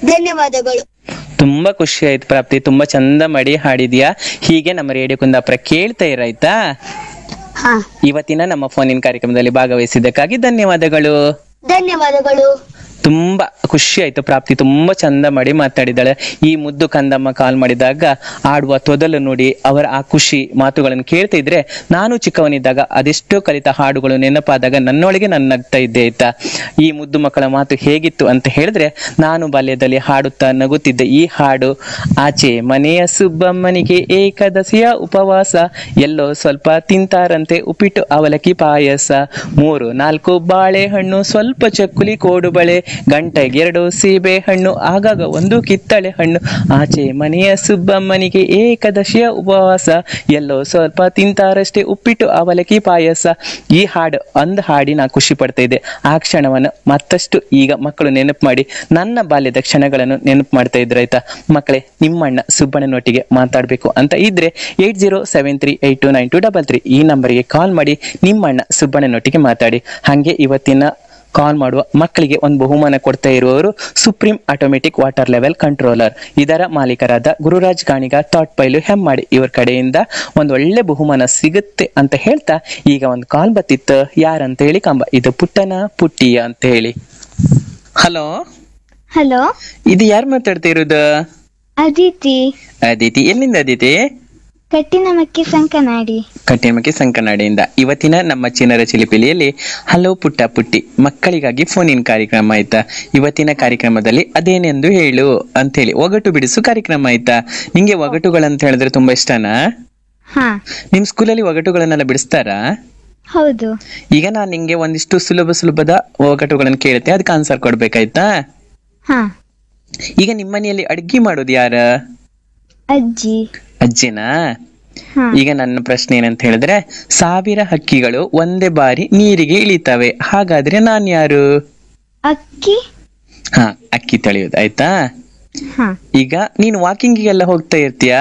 ಧನ್ಯವಾದಗಳು ತುಂಬಾ ಖುಷಿ ಆಯ್ತು ಪ್ರಾಪ್ತಿ ತುಂಬಾ ಚಂದ ಮಾಡಿ ಹಾಡಿದ್ಯಾ ಹೀಗೆ ನಮ್ಮ ರೇಡಿಯೋ ಕುಂದಾಪುರ ಕೇಳ್ತಾ ಇರಾಯ್ತಾ ಹಾ ಇವತ್ತಿನ ನಮ್ಮ ಫೋನಿನ ಕಾರ್ಯಕ್ರಮದಲ್ಲಿ ಭಾಗವಹಿಸಿದ್ದಕ್ಕಾಗಿ ಧನ್ಯವಾದಗಳು ಧನ್ಯವಾದಗಳು ತುಂಬಾ ಖುಷಿ ಆಯ್ತು ಪ್ರಾಪ್ತಿ ತುಂಬಾ ಚಂದ ಮಾಡಿ ಮಾತಾಡಿದಾಳೆ ಈ ಮುದ್ದು ಕಂದಮ್ಮ ಕಾಲ್ ಮಾಡಿದಾಗ ಆಡುವ ತೊದಲು ನೋಡಿ ಅವರ ಆ ಖುಷಿ ಮಾತುಗಳನ್ನು ಕೇಳ್ತಾ ಇದ್ರೆ ನಾನು ಚಿಕ್ಕವನಿದ್ದಾಗ ಅದೆಷ್ಟೋ ಕಲಿತ ಹಾಡುಗಳು ನೆನಪಾದಾಗ ನನ್ನೊಳಗೆ ನನ್ನ ನಗ್ತಾ ಇದ್ದೆ ಆಯ್ತಾ ಈ ಮುದ್ದು ಮಕ್ಕಳ ಮಾತು ಹೇಗಿತ್ತು ಅಂತ ಹೇಳಿದ್ರೆ ನಾನು ಬಾಲ್ಯದಲ್ಲಿ ಹಾಡುತ್ತಾ ನಗುತ್ತಿದ್ದೆ ಈ ಹಾಡು ಆಚೆ ಮನೆಯ ಸುಬ್ಬಮ್ಮನಿಗೆ ಏಕದಶಿಯ ಉಪವಾಸ ಎಲ್ಲೋ ಸ್ವಲ್ಪ ತಿಂತಾರಂತೆ ಉಪ್ಪಿಟ್ಟು ಅವಲಕ್ಕಿ ಪಾಯಸ ಮೂರು ನಾಲ್ಕು ಬಾಳೆಹಣ್ಣು ಸ್ವಲ್ಪ ಚಕ್ಕುಲಿ ಕೋಡುಬಳೆ ಗಂಟೆಗೆ ಎರಡು ಸೀಬೆ ಹಣ್ಣು ಆಗಾಗ ಒಂದು ಕಿತ್ತಳೆ ಹಣ್ಣು ಆಚೆ ಮನೆಯ ಸುಬ್ಬಮ್ಮನಿಗೆ ಏಕದಶಿಯ ಉಪವಾಸ ಎಲ್ಲೋ ಸ್ವಲ್ಪ ತಿಂತಾರಷ್ಟೇ ಉಪ್ಪಿಟ್ಟು ಅವಲಕ್ಕಿ ಪಾಯಸ ಈ ಹಾಡು ಅಂದ್ ಹಾಡಿ ನಾ ಖುಷಿ ಪಡ್ತಾ ಇದ್ದೆ ಆ ಕ್ಷಣವನ್ನು ಮತ್ತಷ್ಟು ಈಗ ಮಕ್ಕಳು ನೆನಪು ಮಾಡಿ ನನ್ನ ಬಾಲ್ಯದ ಕ್ಷಣಗಳನ್ನು ನೆನಪು ಮಾಡ್ತಾ ಇದ್ರು ಆಯ್ತಾ ಮಕ್ಕಳೇ ನಿಮ್ಮಣ್ಣ ಸುಬ್ಬಣ್ಣನೊಟ್ಟಿಗೆ ಮಾತಾಡ್ಬೇಕು ಅಂತ ಇದ್ರೆ eight zero seven three eight two nine two double three ಈ ನಂಬರ್ಗೆ ಕಾಲ್ ಮಾಡಿ ನಿಮ್ಮಣ್ಣ ಸುಬ್ಬಣ್ಣನೊಟ್ಟಿಗೆ ಮಾತಾಡಿ ಹಾಗೆ ಇವತ್ತಿನ ಕಾಲ್ ಮಾಡುವ ಮಕ್ಕಳಿಗೆ ಒಂದು ಬಹುಮಾನ ಕೊಡ್ತಾ ಇರುವವರು Supreme automatic water level controller ಇದರ ಮಾಲೀಕರಾದ ಗುರುರಾಜ್ ಗಾಣಿಗ ಥಾಟ್ ಪೈಲು ಹೆಮ್ಮಾಡಿ ಇವ್ರ ಕಡೆಯಿಂದ ಒಂದು ಒಳ್ಳೆ ಬಹುಮಾನ ಸಿಗುತ್ತೆ ಅಂತ ಹೇಳ್ತಾ ಈಗ ಒಂದು ಕಾಲ್ ಬತ್ತಿತ್ತು ಯಾರಂತ ಹೇಳಿ ಕಂಬ ಇದು ಪುಟ್ಟನ ಪುಟ್ಟಿಯ ಅಂತ ಹೇಳಿ ಹಲೋ ಹಲೋ ಇದು ಯಾರು ಮಾತಾಡ್ತಾ ಇರೋದು ಅದಿತಿ ಅದಿತಿ ಎಲ್ಲಿಂದ ಅದಿತಿ ಕಟ್ಟಿನಮಕ್ಕಿ ಸಂಕನಾಡಿ ಕಟ್ಟಿಮಕ್ಕೆ ಸಂಕನಾಡಿಯಿಂದ ಇವತ್ತಿನ ನಮ್ಮ ಚಿನ್ನರ ಚಿಲಿಪಿಲಿಯಲ್ಲಿ ಹಲೋ ಪುಟ್ಟ ಪುಟ್ಟಿ ಮಕ್ಕಳಿಗಾಗಿ ಫೋನಿನ್ ಕಾರ್ಯಕ್ರಮ ಆಯ್ತಾ ಇವತ್ತಿನ ಕಾರ್ಯಕ್ರಮದಲ್ಲಿ ಅದೇನೆಂದು ಹೇಳು ಅಂತ ಹೇಳಿ ಒಗಟು ಬಿಡಿಸು ಕಾರ್ಯಕ್ರಮ ಆಯ್ತಾ ನಿಂಗೆ ಒಗಟುಗಳಂತ ಹೇಳಿದ್ರೆ ತುಂಬಾ ಇಷ್ಟನಾ ಹಾ ನಿಮ್ ಸ್ಕೂಲಲ್ಲಿ ಒಗಟುಗಳನ್ನೆಲ್ಲ ಬಿಡಿಸ್ತಾರಾ ಹೌದು ಈಗ ನಾನ್ ನಿಂಗೆ ಒಂದಿಷ್ಟು ಸುಲಭ ಸುಲಭದ ಒಗಟುಗಳನ್ನು ಕೇಳುತ್ತೆ ಅದಕ್ಕೆ ಆನ್ಸರ್ ಕೊಡ್ಬೇಕಾಯ್ತಾ ಹಾ ಈಗ ನಿಮ್ಮನೆಯಲ್ಲಿ ಅಡ್ಗೆ ಮಾಡೋದು ಯಾರ ಅಜ್ಜಿ ಅಜ್ಜಿನಾ ಹಾ ಈಗ ನನ್ನ ಪ್ರಶ್ನೆ ಏನಂತ ಹೇಳಿದ್ರೆ ಸಾವಿರ ಹಕ್ಕಿಗಳು ಒಂದೇ ಬಾರಿ ನೀರಿಗೆ ಇಳಿತವೆ ಹಾಗಾದ್ರೆ ನಾನ್ ಯಾರು ಅಕ್ಕಿ ಹಾ ಅಕ್ಕಿ ತಳಿಯೋದು ಆಯ್ತಾ ಹಾ ಈಗ ನೀನು ವಾಕಿಂಗಿಗೆಲ್ಲ ಹೋಗ್ತಾ ಇರ್ತೀಯಾ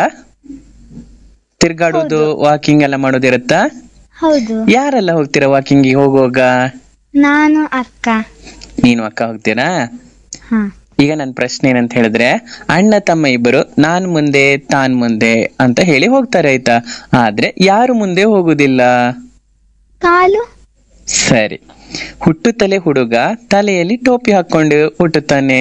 ತಿರ್ಗಾಡೋದು ವಾಕಿಂಗ್ ಎಲ್ಲ ಮಾಡೋದಿರುತ್ತಾ ಹೌದು ಯಾರೆಲ್ಲ ಹೋಗ್ತೀರಾ ವಾಕಿಂಗಿಗೆ ಹೋಗುವಾಗ ನಾನು ಅಕ್ಕ ನೀನು ಅಕ್ಕ ಹೋಗ್ತೀರಾ ಹಾ ಈಗ ನನ್ನ ಪ್ರಶ್ನೆ ಏನಂತ ಹೇಳಿದ್ರೆ ಅಣ್ಣ ತಮ್ಮ ಇಬ್ಬರು ನಾನ್ ಮುಂದೆ ತಾನ್ ಮುಂದೆ ಅಂತ ಹೇಳಿ ಹೋಗ್ತಾರೆ ಆಯ್ತಾ ಆದ್ರೆ ಯಾರು ಮುಂದೆ ಹೋಗುದಿಲ್ಲ ಕಾಲು ಸರಿ ಹುಟ್ಟುತ್ತಲೇ ಹುಡುಗ ತಲೆಯಲ್ಲಿ ಟೋಪಿ ಹಾಕೊಂಡು ಹುಟ್ಟುತ್ತಾನೆ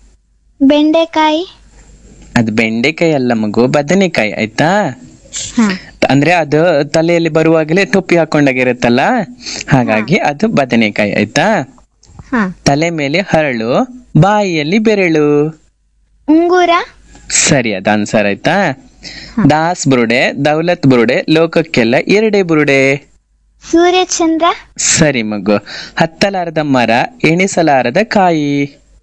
ಬೆಂಡೆಕಾಯಿ ಅದು ಬೆಂಡೆಕಾಯಿ ಅಲ್ಲ ಮಗು ಬದನೆಕಾಯಿ ಆಯ್ತಾ ಹಾ ಅಂದ್ರೆ ಅದು ತಲೆಯಲ್ಲಿ ಬರುವಾಗಲೇ ಟೋಪಿ ಹಾಕೊಂಡಾಗಿರುತ್ತಲ್ಲ ಹಾಗಾಗಿ ಅದು ಬದನೆಕಾಯಿ ಆಯ್ತಾ ಹಾ ತಲೆ ಮೇಲೆ ಹರಳು ಬಾಯಿಯಲ್ಲಿ ಬೆರಳು ಉಂಗುರ ಸರಿ ಅದ ಆನ್ಸರ್ ಆಯ್ತಾ ದಾಸ್ ಬುರುಡೆ ದೌಲತ್ ಬುರುಡೆ ಲೋಕಕ್ಕೆಲ್ಲ ಎರಡೇ ಬುರುಡೆ ಸೂರ್ಯಚಂದ್ರ ಸರಿ ಮಗು ಹತ್ತಲಾರದ ಮರ ಎಣಿಸಲಾರದ ಕಾಯಿ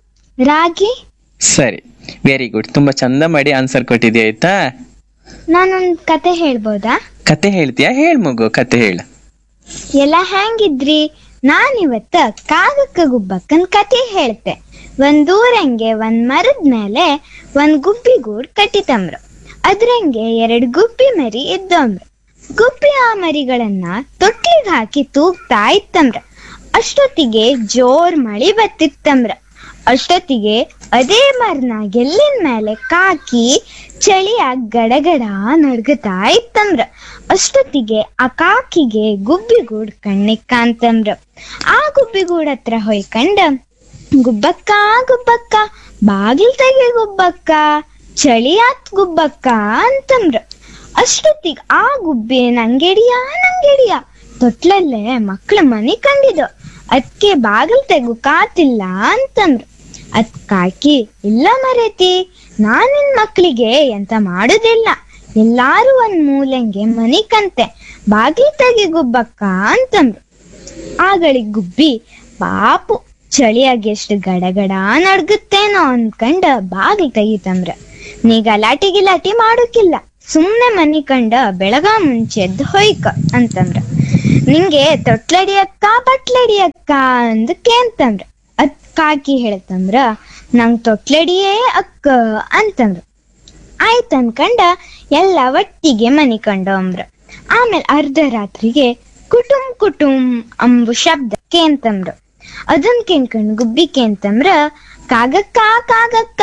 ರಾಗಿ ಸರಿ ವೆರಿ ಗುಡ್ ತುಂಬಾ ಚಂದ ಮಾಡಿ ಆನ್ಸರ್ ಕೊಟ್ಟಿದ್ಯಾ ಆಯ್ತಾ ನಾನೊಂದ್ ಕತೆ ಹೇಳ್ಬೋದಾ ಕತೆ ಹೇಳ್ತೀಯಾ ಹೇಳ್ ಮಗು ಕತೆ ಹೇಳ ಎಲ್ಲ ಹೆಂಗಿದ್ರಿ ನಾನಿವತ್ತ ಕಾಗಕ್ಕ ಗುಬ್ಬಕ್ಕನ್ ಕತೆ ಹೇಳ್ತೆ ಒಂದ್ ಊರಂಗೆ ಒಂದ್ ಮರದ ಮೇಲೆ ಒಂದ್ ಗುಬ್ಬಿ ಗೂಡ್ ಕಟ್ಟಿತಂಬ್ರು ಅದ್ರಂಗೆ ಎರಡ್ ಗುಬ್ಬಿ ಮರಿ ಇದ್ದವ್ರು ಗುಬ್ಬಿ ಆ ಮರಿಗಳನ್ನ ತೊಟ್ಟಿಗೆ ಹಾಕಿ ತೂಗ್ತಾ ಇತ್ತಂಬ್ರ ಅಷ್ಟೊತ್ತಿಗೆ ಜೋರ್ ಮಳಿ ಬತ್ತಿತ್ತಂಬ್ರ ಅಷ್ಟೊತ್ತಿಗೆ ಅದೇ ಮರ್ನ ಗೆಲ್ಲಿನ ಮೇಲೆ ಕಾಕಿ ಚಳಿಯಾಗ ಗಡಗಡ ನಡ್ಗತಾ ಇತ್ತಂಬ್ರ ಅಷ್ಟೊತ್ತಿಗೆ ಆ ಕಾಕಿಗೆ ಗುಬ್ಬಿಗೂಡ್ ಕಣ್ಣಿಗ್ ಕಾಂತಂಬ್ರ ಆ ಗುಬ್ಬಿಗೂಡ್ ಹತ್ರ ಹೊಯ್ಕಂಡ ಗುಬ್ಬಕ್ಕ ಗುಬ್ಬಕ್ಕ ಬಾಗಿಲ್ ತೆಗೆ ಗುಬ್ಬಕ್ಕ ಚಳಿ ಆತ್ ಗುಬ್ಬಕ್ಕ ಅಂತಂಬ್ರ ಅಷ್ಟೊತ್ತಿಗೆ ಆ ಗುಬ್ಬಿ ನಂಗೆಡಿಯ ನಂಗೆಡಿಯ ತೊಟ್ಲಲ್ಲೇ ಮಕ್ಳ ಮನಿ ಕಂಡಿದ್ದು ಅದ್ಕೆ ಬಾಗಿಲ್ ತೆಗು ಕಾತಿಲ್ಲ ಅಂತಂದ್ರು ಅದ್ ಕಾಕಿ ಇಲ್ಲ ಮರೇತಿ ನಾನಿನ್ ಮಕ್ಳಿಗೆ ಎಂತ ಮಾಡುದಿಲ್ಲ ಎಲ್ಲಾರು ಒಂದ್ ಮೂಲೆಂಗೆ ಮನಿ ಕಂತೆ ಬಾಗಿಲ್ ತೆಗಿ ಗುಬ್ಬಕ್ಕ ಅಂತಂದ್ರು ಆಗಳಿಗ್ ಗುಬ್ಬಿ ಪಾಪು ಚಳಿಯಾಗಿ ಎಷ್ಟು ಗಡಗಡ ನಡ್ಗುತ್ತೇನೋ ಅನ್ಕಂಡ ಬಾಗಿಲ್ ತೆಗಿತಂದ್ರ ನೀ ಗಲಾಟಿ ಗಿಲಾಟಿ ಮಾಡೋಕಿಲ್ಲ ಸುಮ್ನೆ ಮನಿ ಕಂಡ ಬೆಳಗ ಮುಂಚೆ ಎದ್ದು ಹೊಯ್ಕ ಅಂತಂದ್ರ ನಿಂಗೆ ತೊಟ್ಲಡಿಯಕ್ಕ ಬಟ್ಲಡಿಯಕ್ಕ ಅಂದಕ್ಕೆ ಅಂತಂದ್ರ ಅದ್ ಕಾಕಿ ಹೇಳ್ತಂದ್ರ ನಂಗ್ ತೊಟ್ಲಡಿಯೇ ಅಕ್ಕ ಅಂತಂದ್ರ ಆಯ್ತ್ ಅನ್ಕಂಡ ಎಲ್ಲ ಒಟ್ಟಿಗೆ ಮನಿ ಕಂಡ ಅಂಬ್ರ ಆಮೇಲೆ ಅರ್ಧ ರಾತ್ರಿಗೆ ಕುಟುಂ ಕುಟುಂ ಅಂಬು ಶಬ್ದ ಕೇಂತಂಬ್ರ ಅದನ್ ಕೇಳ್ಕೊಂಡ್ ಗುಬ್ಬಿ ಕೇಂತಂಬ್ರ ಕಾಗಕ್ಕ ಕಾಗಕ್ಕ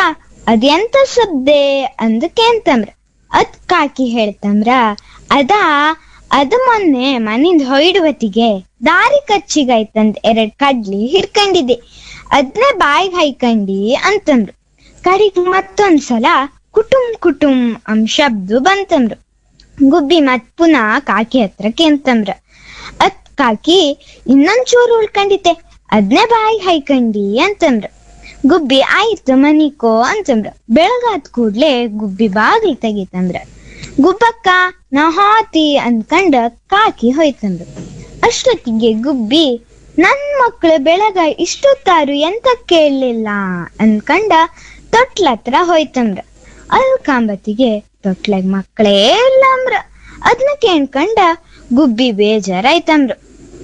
ಅದೆಂತ ಶಬ್ದೆ ಅಂದು ಕೇಳ್ತಂಬ್ರ ಅದ್ ಕಾಕಿ ಹೇಳ್ತಂಬ್ರ ಅದಾ ಅದು ಮೊನ್ನೆ ಮನಿಂದ ಹೊಯ್ಡುವತ್ತಿಗೆ ದಾರಿ ಕಚ್ಚಿಗಾಯ್ತಂದ್ ಎರಡ್ ಕಡ್ಲಿ ಹಿಡ್ಕೊಂಡಿದ್ದೆ ಅದ್ನೇ ಬಾಯಿಗೆ ಹೈಕಂಡಿ ಅಂತಂದ್ರು ಕಡಿಗ್ ಮತ್ತೊಂದ್ಸಲ ಕುಟುಂಬ್ ಕುಟುಂಬ್ ಅಂ ಶಬ್ದ ಬಂತಂದ್ರು ಗುಬ್ಬಿ ಮತ್ ಪುನಃ ಕಾಕಿ ಹತ್ರ ಕೇಂತಂಬ್ರ ಅದ್ ಕಾಕಿ ಇನ್ನೊಂದ್ ಚೂರು ಉಳ್ಕೊಂಡಿತ್ತೆ ಅದ್ನೇ ಬಾಯಿ ಹೈಕಂಡಿ ಅಂತಂದ್ರ ಗುಬ್ಬಿ ಆಯ್ತು ಮನಿಕೋ ಅಂತಂದ್ರ ಬೆಳಗಾದ್ ಕೂಡ್ಲೆ ಗುಬ್ಬಿ ಬಾಗಿಲ್ ತೆಗಿತಂದ್ರ ಗುಬ್ಬಕ್ಕ ನಾ ಹಾತಿ ಅನ್ಕಂಡ ಕಾಕಿ ಹೋಯ್ತಂದ್ರು ಅಷ್ಟೊತ್ತಿಗೆ ಗುಬ್ಬಿ ನನ್ ಮಕ್ಳು ಬೆಳಗ ಇಷ್ಟೊತ್ತಾರು ಎಂತ ಕೇಳಲಿಲ್ಲ ಅನ್ಕಂಡ ತೊಟ್ಲತ್ರ ಹೋಯ್ತಂದ್ರ ಅಲ್ ಕಾಂಬತ್ತಿಗೆ ತೊಟ್ಲಾಗ ಮಕ್ಕಳೇ ಇಲ್ಲ ಅಂಬ್ರ ಅದ್ನ ಕೇಳ್ಕಂಡ ಗುಬ್ಬಿ ಬೇಜಾರಾಯ್ತಂಬ್ರ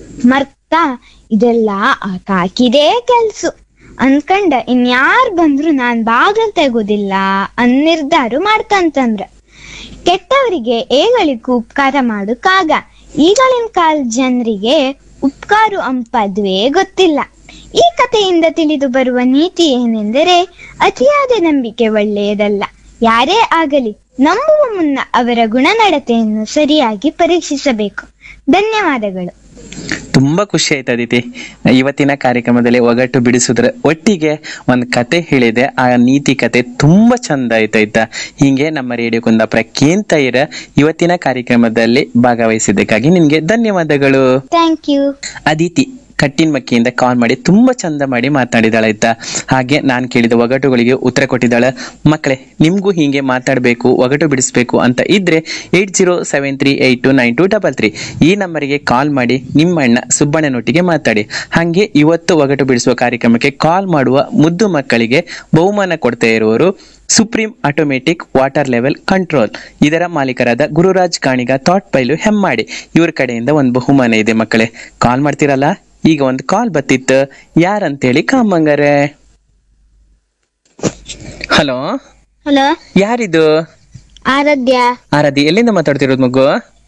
ಮರ್ತ ಇದೆಲ್ಲ ಆ ಕಾಕಿದೇ ಕೆಲ್ಸು ಅನ್ಕಂಡ ಇನ್ಯಾರ್ ಬಂದ್ರು ನಾನ್ ಬಾಗಲ್ ತೆಗೋದಿಲ್ಲ ಅನ್ ನಿರ್ಧಾರ ಮಾಡ್ತಂತಂದ್ರ ಕೆಟ್ಟವರಿಗೆ ಏಗಳಿಗೂ ಉಪಕಾರ ಮಾಡುಕಾಗ ಈಗಳಿನ ಕಾಲ ಜನರಿಗೆ ಉಪಕಾರ ಅಂಪದ್ವೇ ಗೊತ್ತಿಲ್ಲ ಈ ಕಥೆಯಿಂದ ತಿಳಿದು ಬರುವ ನೀತಿ ಏನೆಂದರೆ ಅತಿಯಾದ ನಂಬಿಕೆ ಒಳ್ಳೆಯದಲ್ಲ ಯಾರೇ ಆಗಲಿ ನಂಬುವ ಮುನ್ನ ಅವರ ಗುಣನಡತೆಯನ್ನು ಸರಿಯಾಗಿ ಪರೀಕ್ಷಿಸಬೇಕು ಧನ್ಯವಾದಗಳು ತುಂಬಾ ಖುಷಿ ಆಯ್ತು ಅದಿತಿ ಇವತ್ತಿನ ಕಾರ್ಯಕ್ರಮದಲ್ಲಿ ಒಗಟು ಬಿಡಿಸುದ್ರ ಒಟ್ಟಿಗೆ ಒಂದ್ ಕತೆ ಹೇಳಿದೆ ಆ ನೀತಿ ಕತೆ ತುಂಬಾ ಚಂದ ಆಯ್ತಾಯ್ತಾ ಹಿಂಗೆ ನಮ್ಮ ರೇಡಿಯೋ ಕುಂದಾಪುರ ಕೇಂತ ಇರ ಇವತ್ತಿನ ಕಾರ್ಯಕ್ರಮದಲ್ಲಿ ಭಾಗವಹಿಸಿದ್ದಕ್ಕಾಗಿ ನಿನ್ಗೆ ಧನ್ಯವಾದಗಳು ಥ್ಯಾಂಕ್ ಯು ಅದಿತಿ ಕಟ್ಟಿನ ಮಕ್ಕಿಯಿಂದ ಕಾಲ್ ಮಾಡಿ ತುಂಬಾ ಚಂದ ಮಾಡಿ ಮಾತನಾಡಿದಾಳೆ ಆಯ್ತಾ ಹಾಗೆ ನಾನು ಕೇಳಿದ ಒಗಟುಗಳಿಗೆ ಉತ್ತರ ಕೊಟ್ಟಿದ್ದಾಳೆ ಮಕ್ಕಳೇ ನಿಮ್ಗೂ ಹೀಗೆ ಮಾತಾಡಬೇಕು ಒಗಟು ಬಿಡಿಸ್ಬೇಕು ಅಂತ ಇದ್ರೆ eight zero seven three eight two nine two double three ಈ ನಂಬರಿಗೆ ಕಾಲ್ ಮಾಡಿ ನಿಮ್ಮ ಅಣ್ಣ ಸುಬ್ಬಣ್ಣನೊಟ್ಟಿಗೆ ಮಾತಾಡಿ ಹಾಗೆ ಇವತ್ತು ಒಗಟು ಬಿಡಿಸುವ ಕಾರ್ಯಕ್ರಮಕ್ಕೆ ಕಾಲ್ ಮಾಡುವ ಮುದ್ದು ಮಕ್ಕಳಿಗೆ ಬಹುಮಾನ ಕೊಡ್ತಾ ಇರುವವರು Supreme automatic water level control ಇದರ ಮಾಲೀಕರಾದ ಗುರುರಾಜ್ ಕಾಣಿಗ ಥಾಟ್ ಪೈಲು ಹೆಮ್ಮಾಡಿ ಇವ್ರ ಕಡೆಯಿಂದ ಒಂದು ಬಹುಮಾನ ಇದೆ ಮಕ್ಕಳೇ ಕಾಲ್ ಮಾಡ್ತೀರಲ್ಲ ಈಗ ಒಂದು ಕಾಲ್ ಬತ್ತಿತ್ತು ಯಾರಂತೇಳಿ ಕಾಮಂಗರೆ ಹಲೋ ಹಲೋ ಯಾರಿದು ಆರಾಧ್ಯ ಆರಾಧ್ಯ ಎಲ್ಲಿಂದ ಮಾತಾಡ್ತಿರೋದು ಮಗು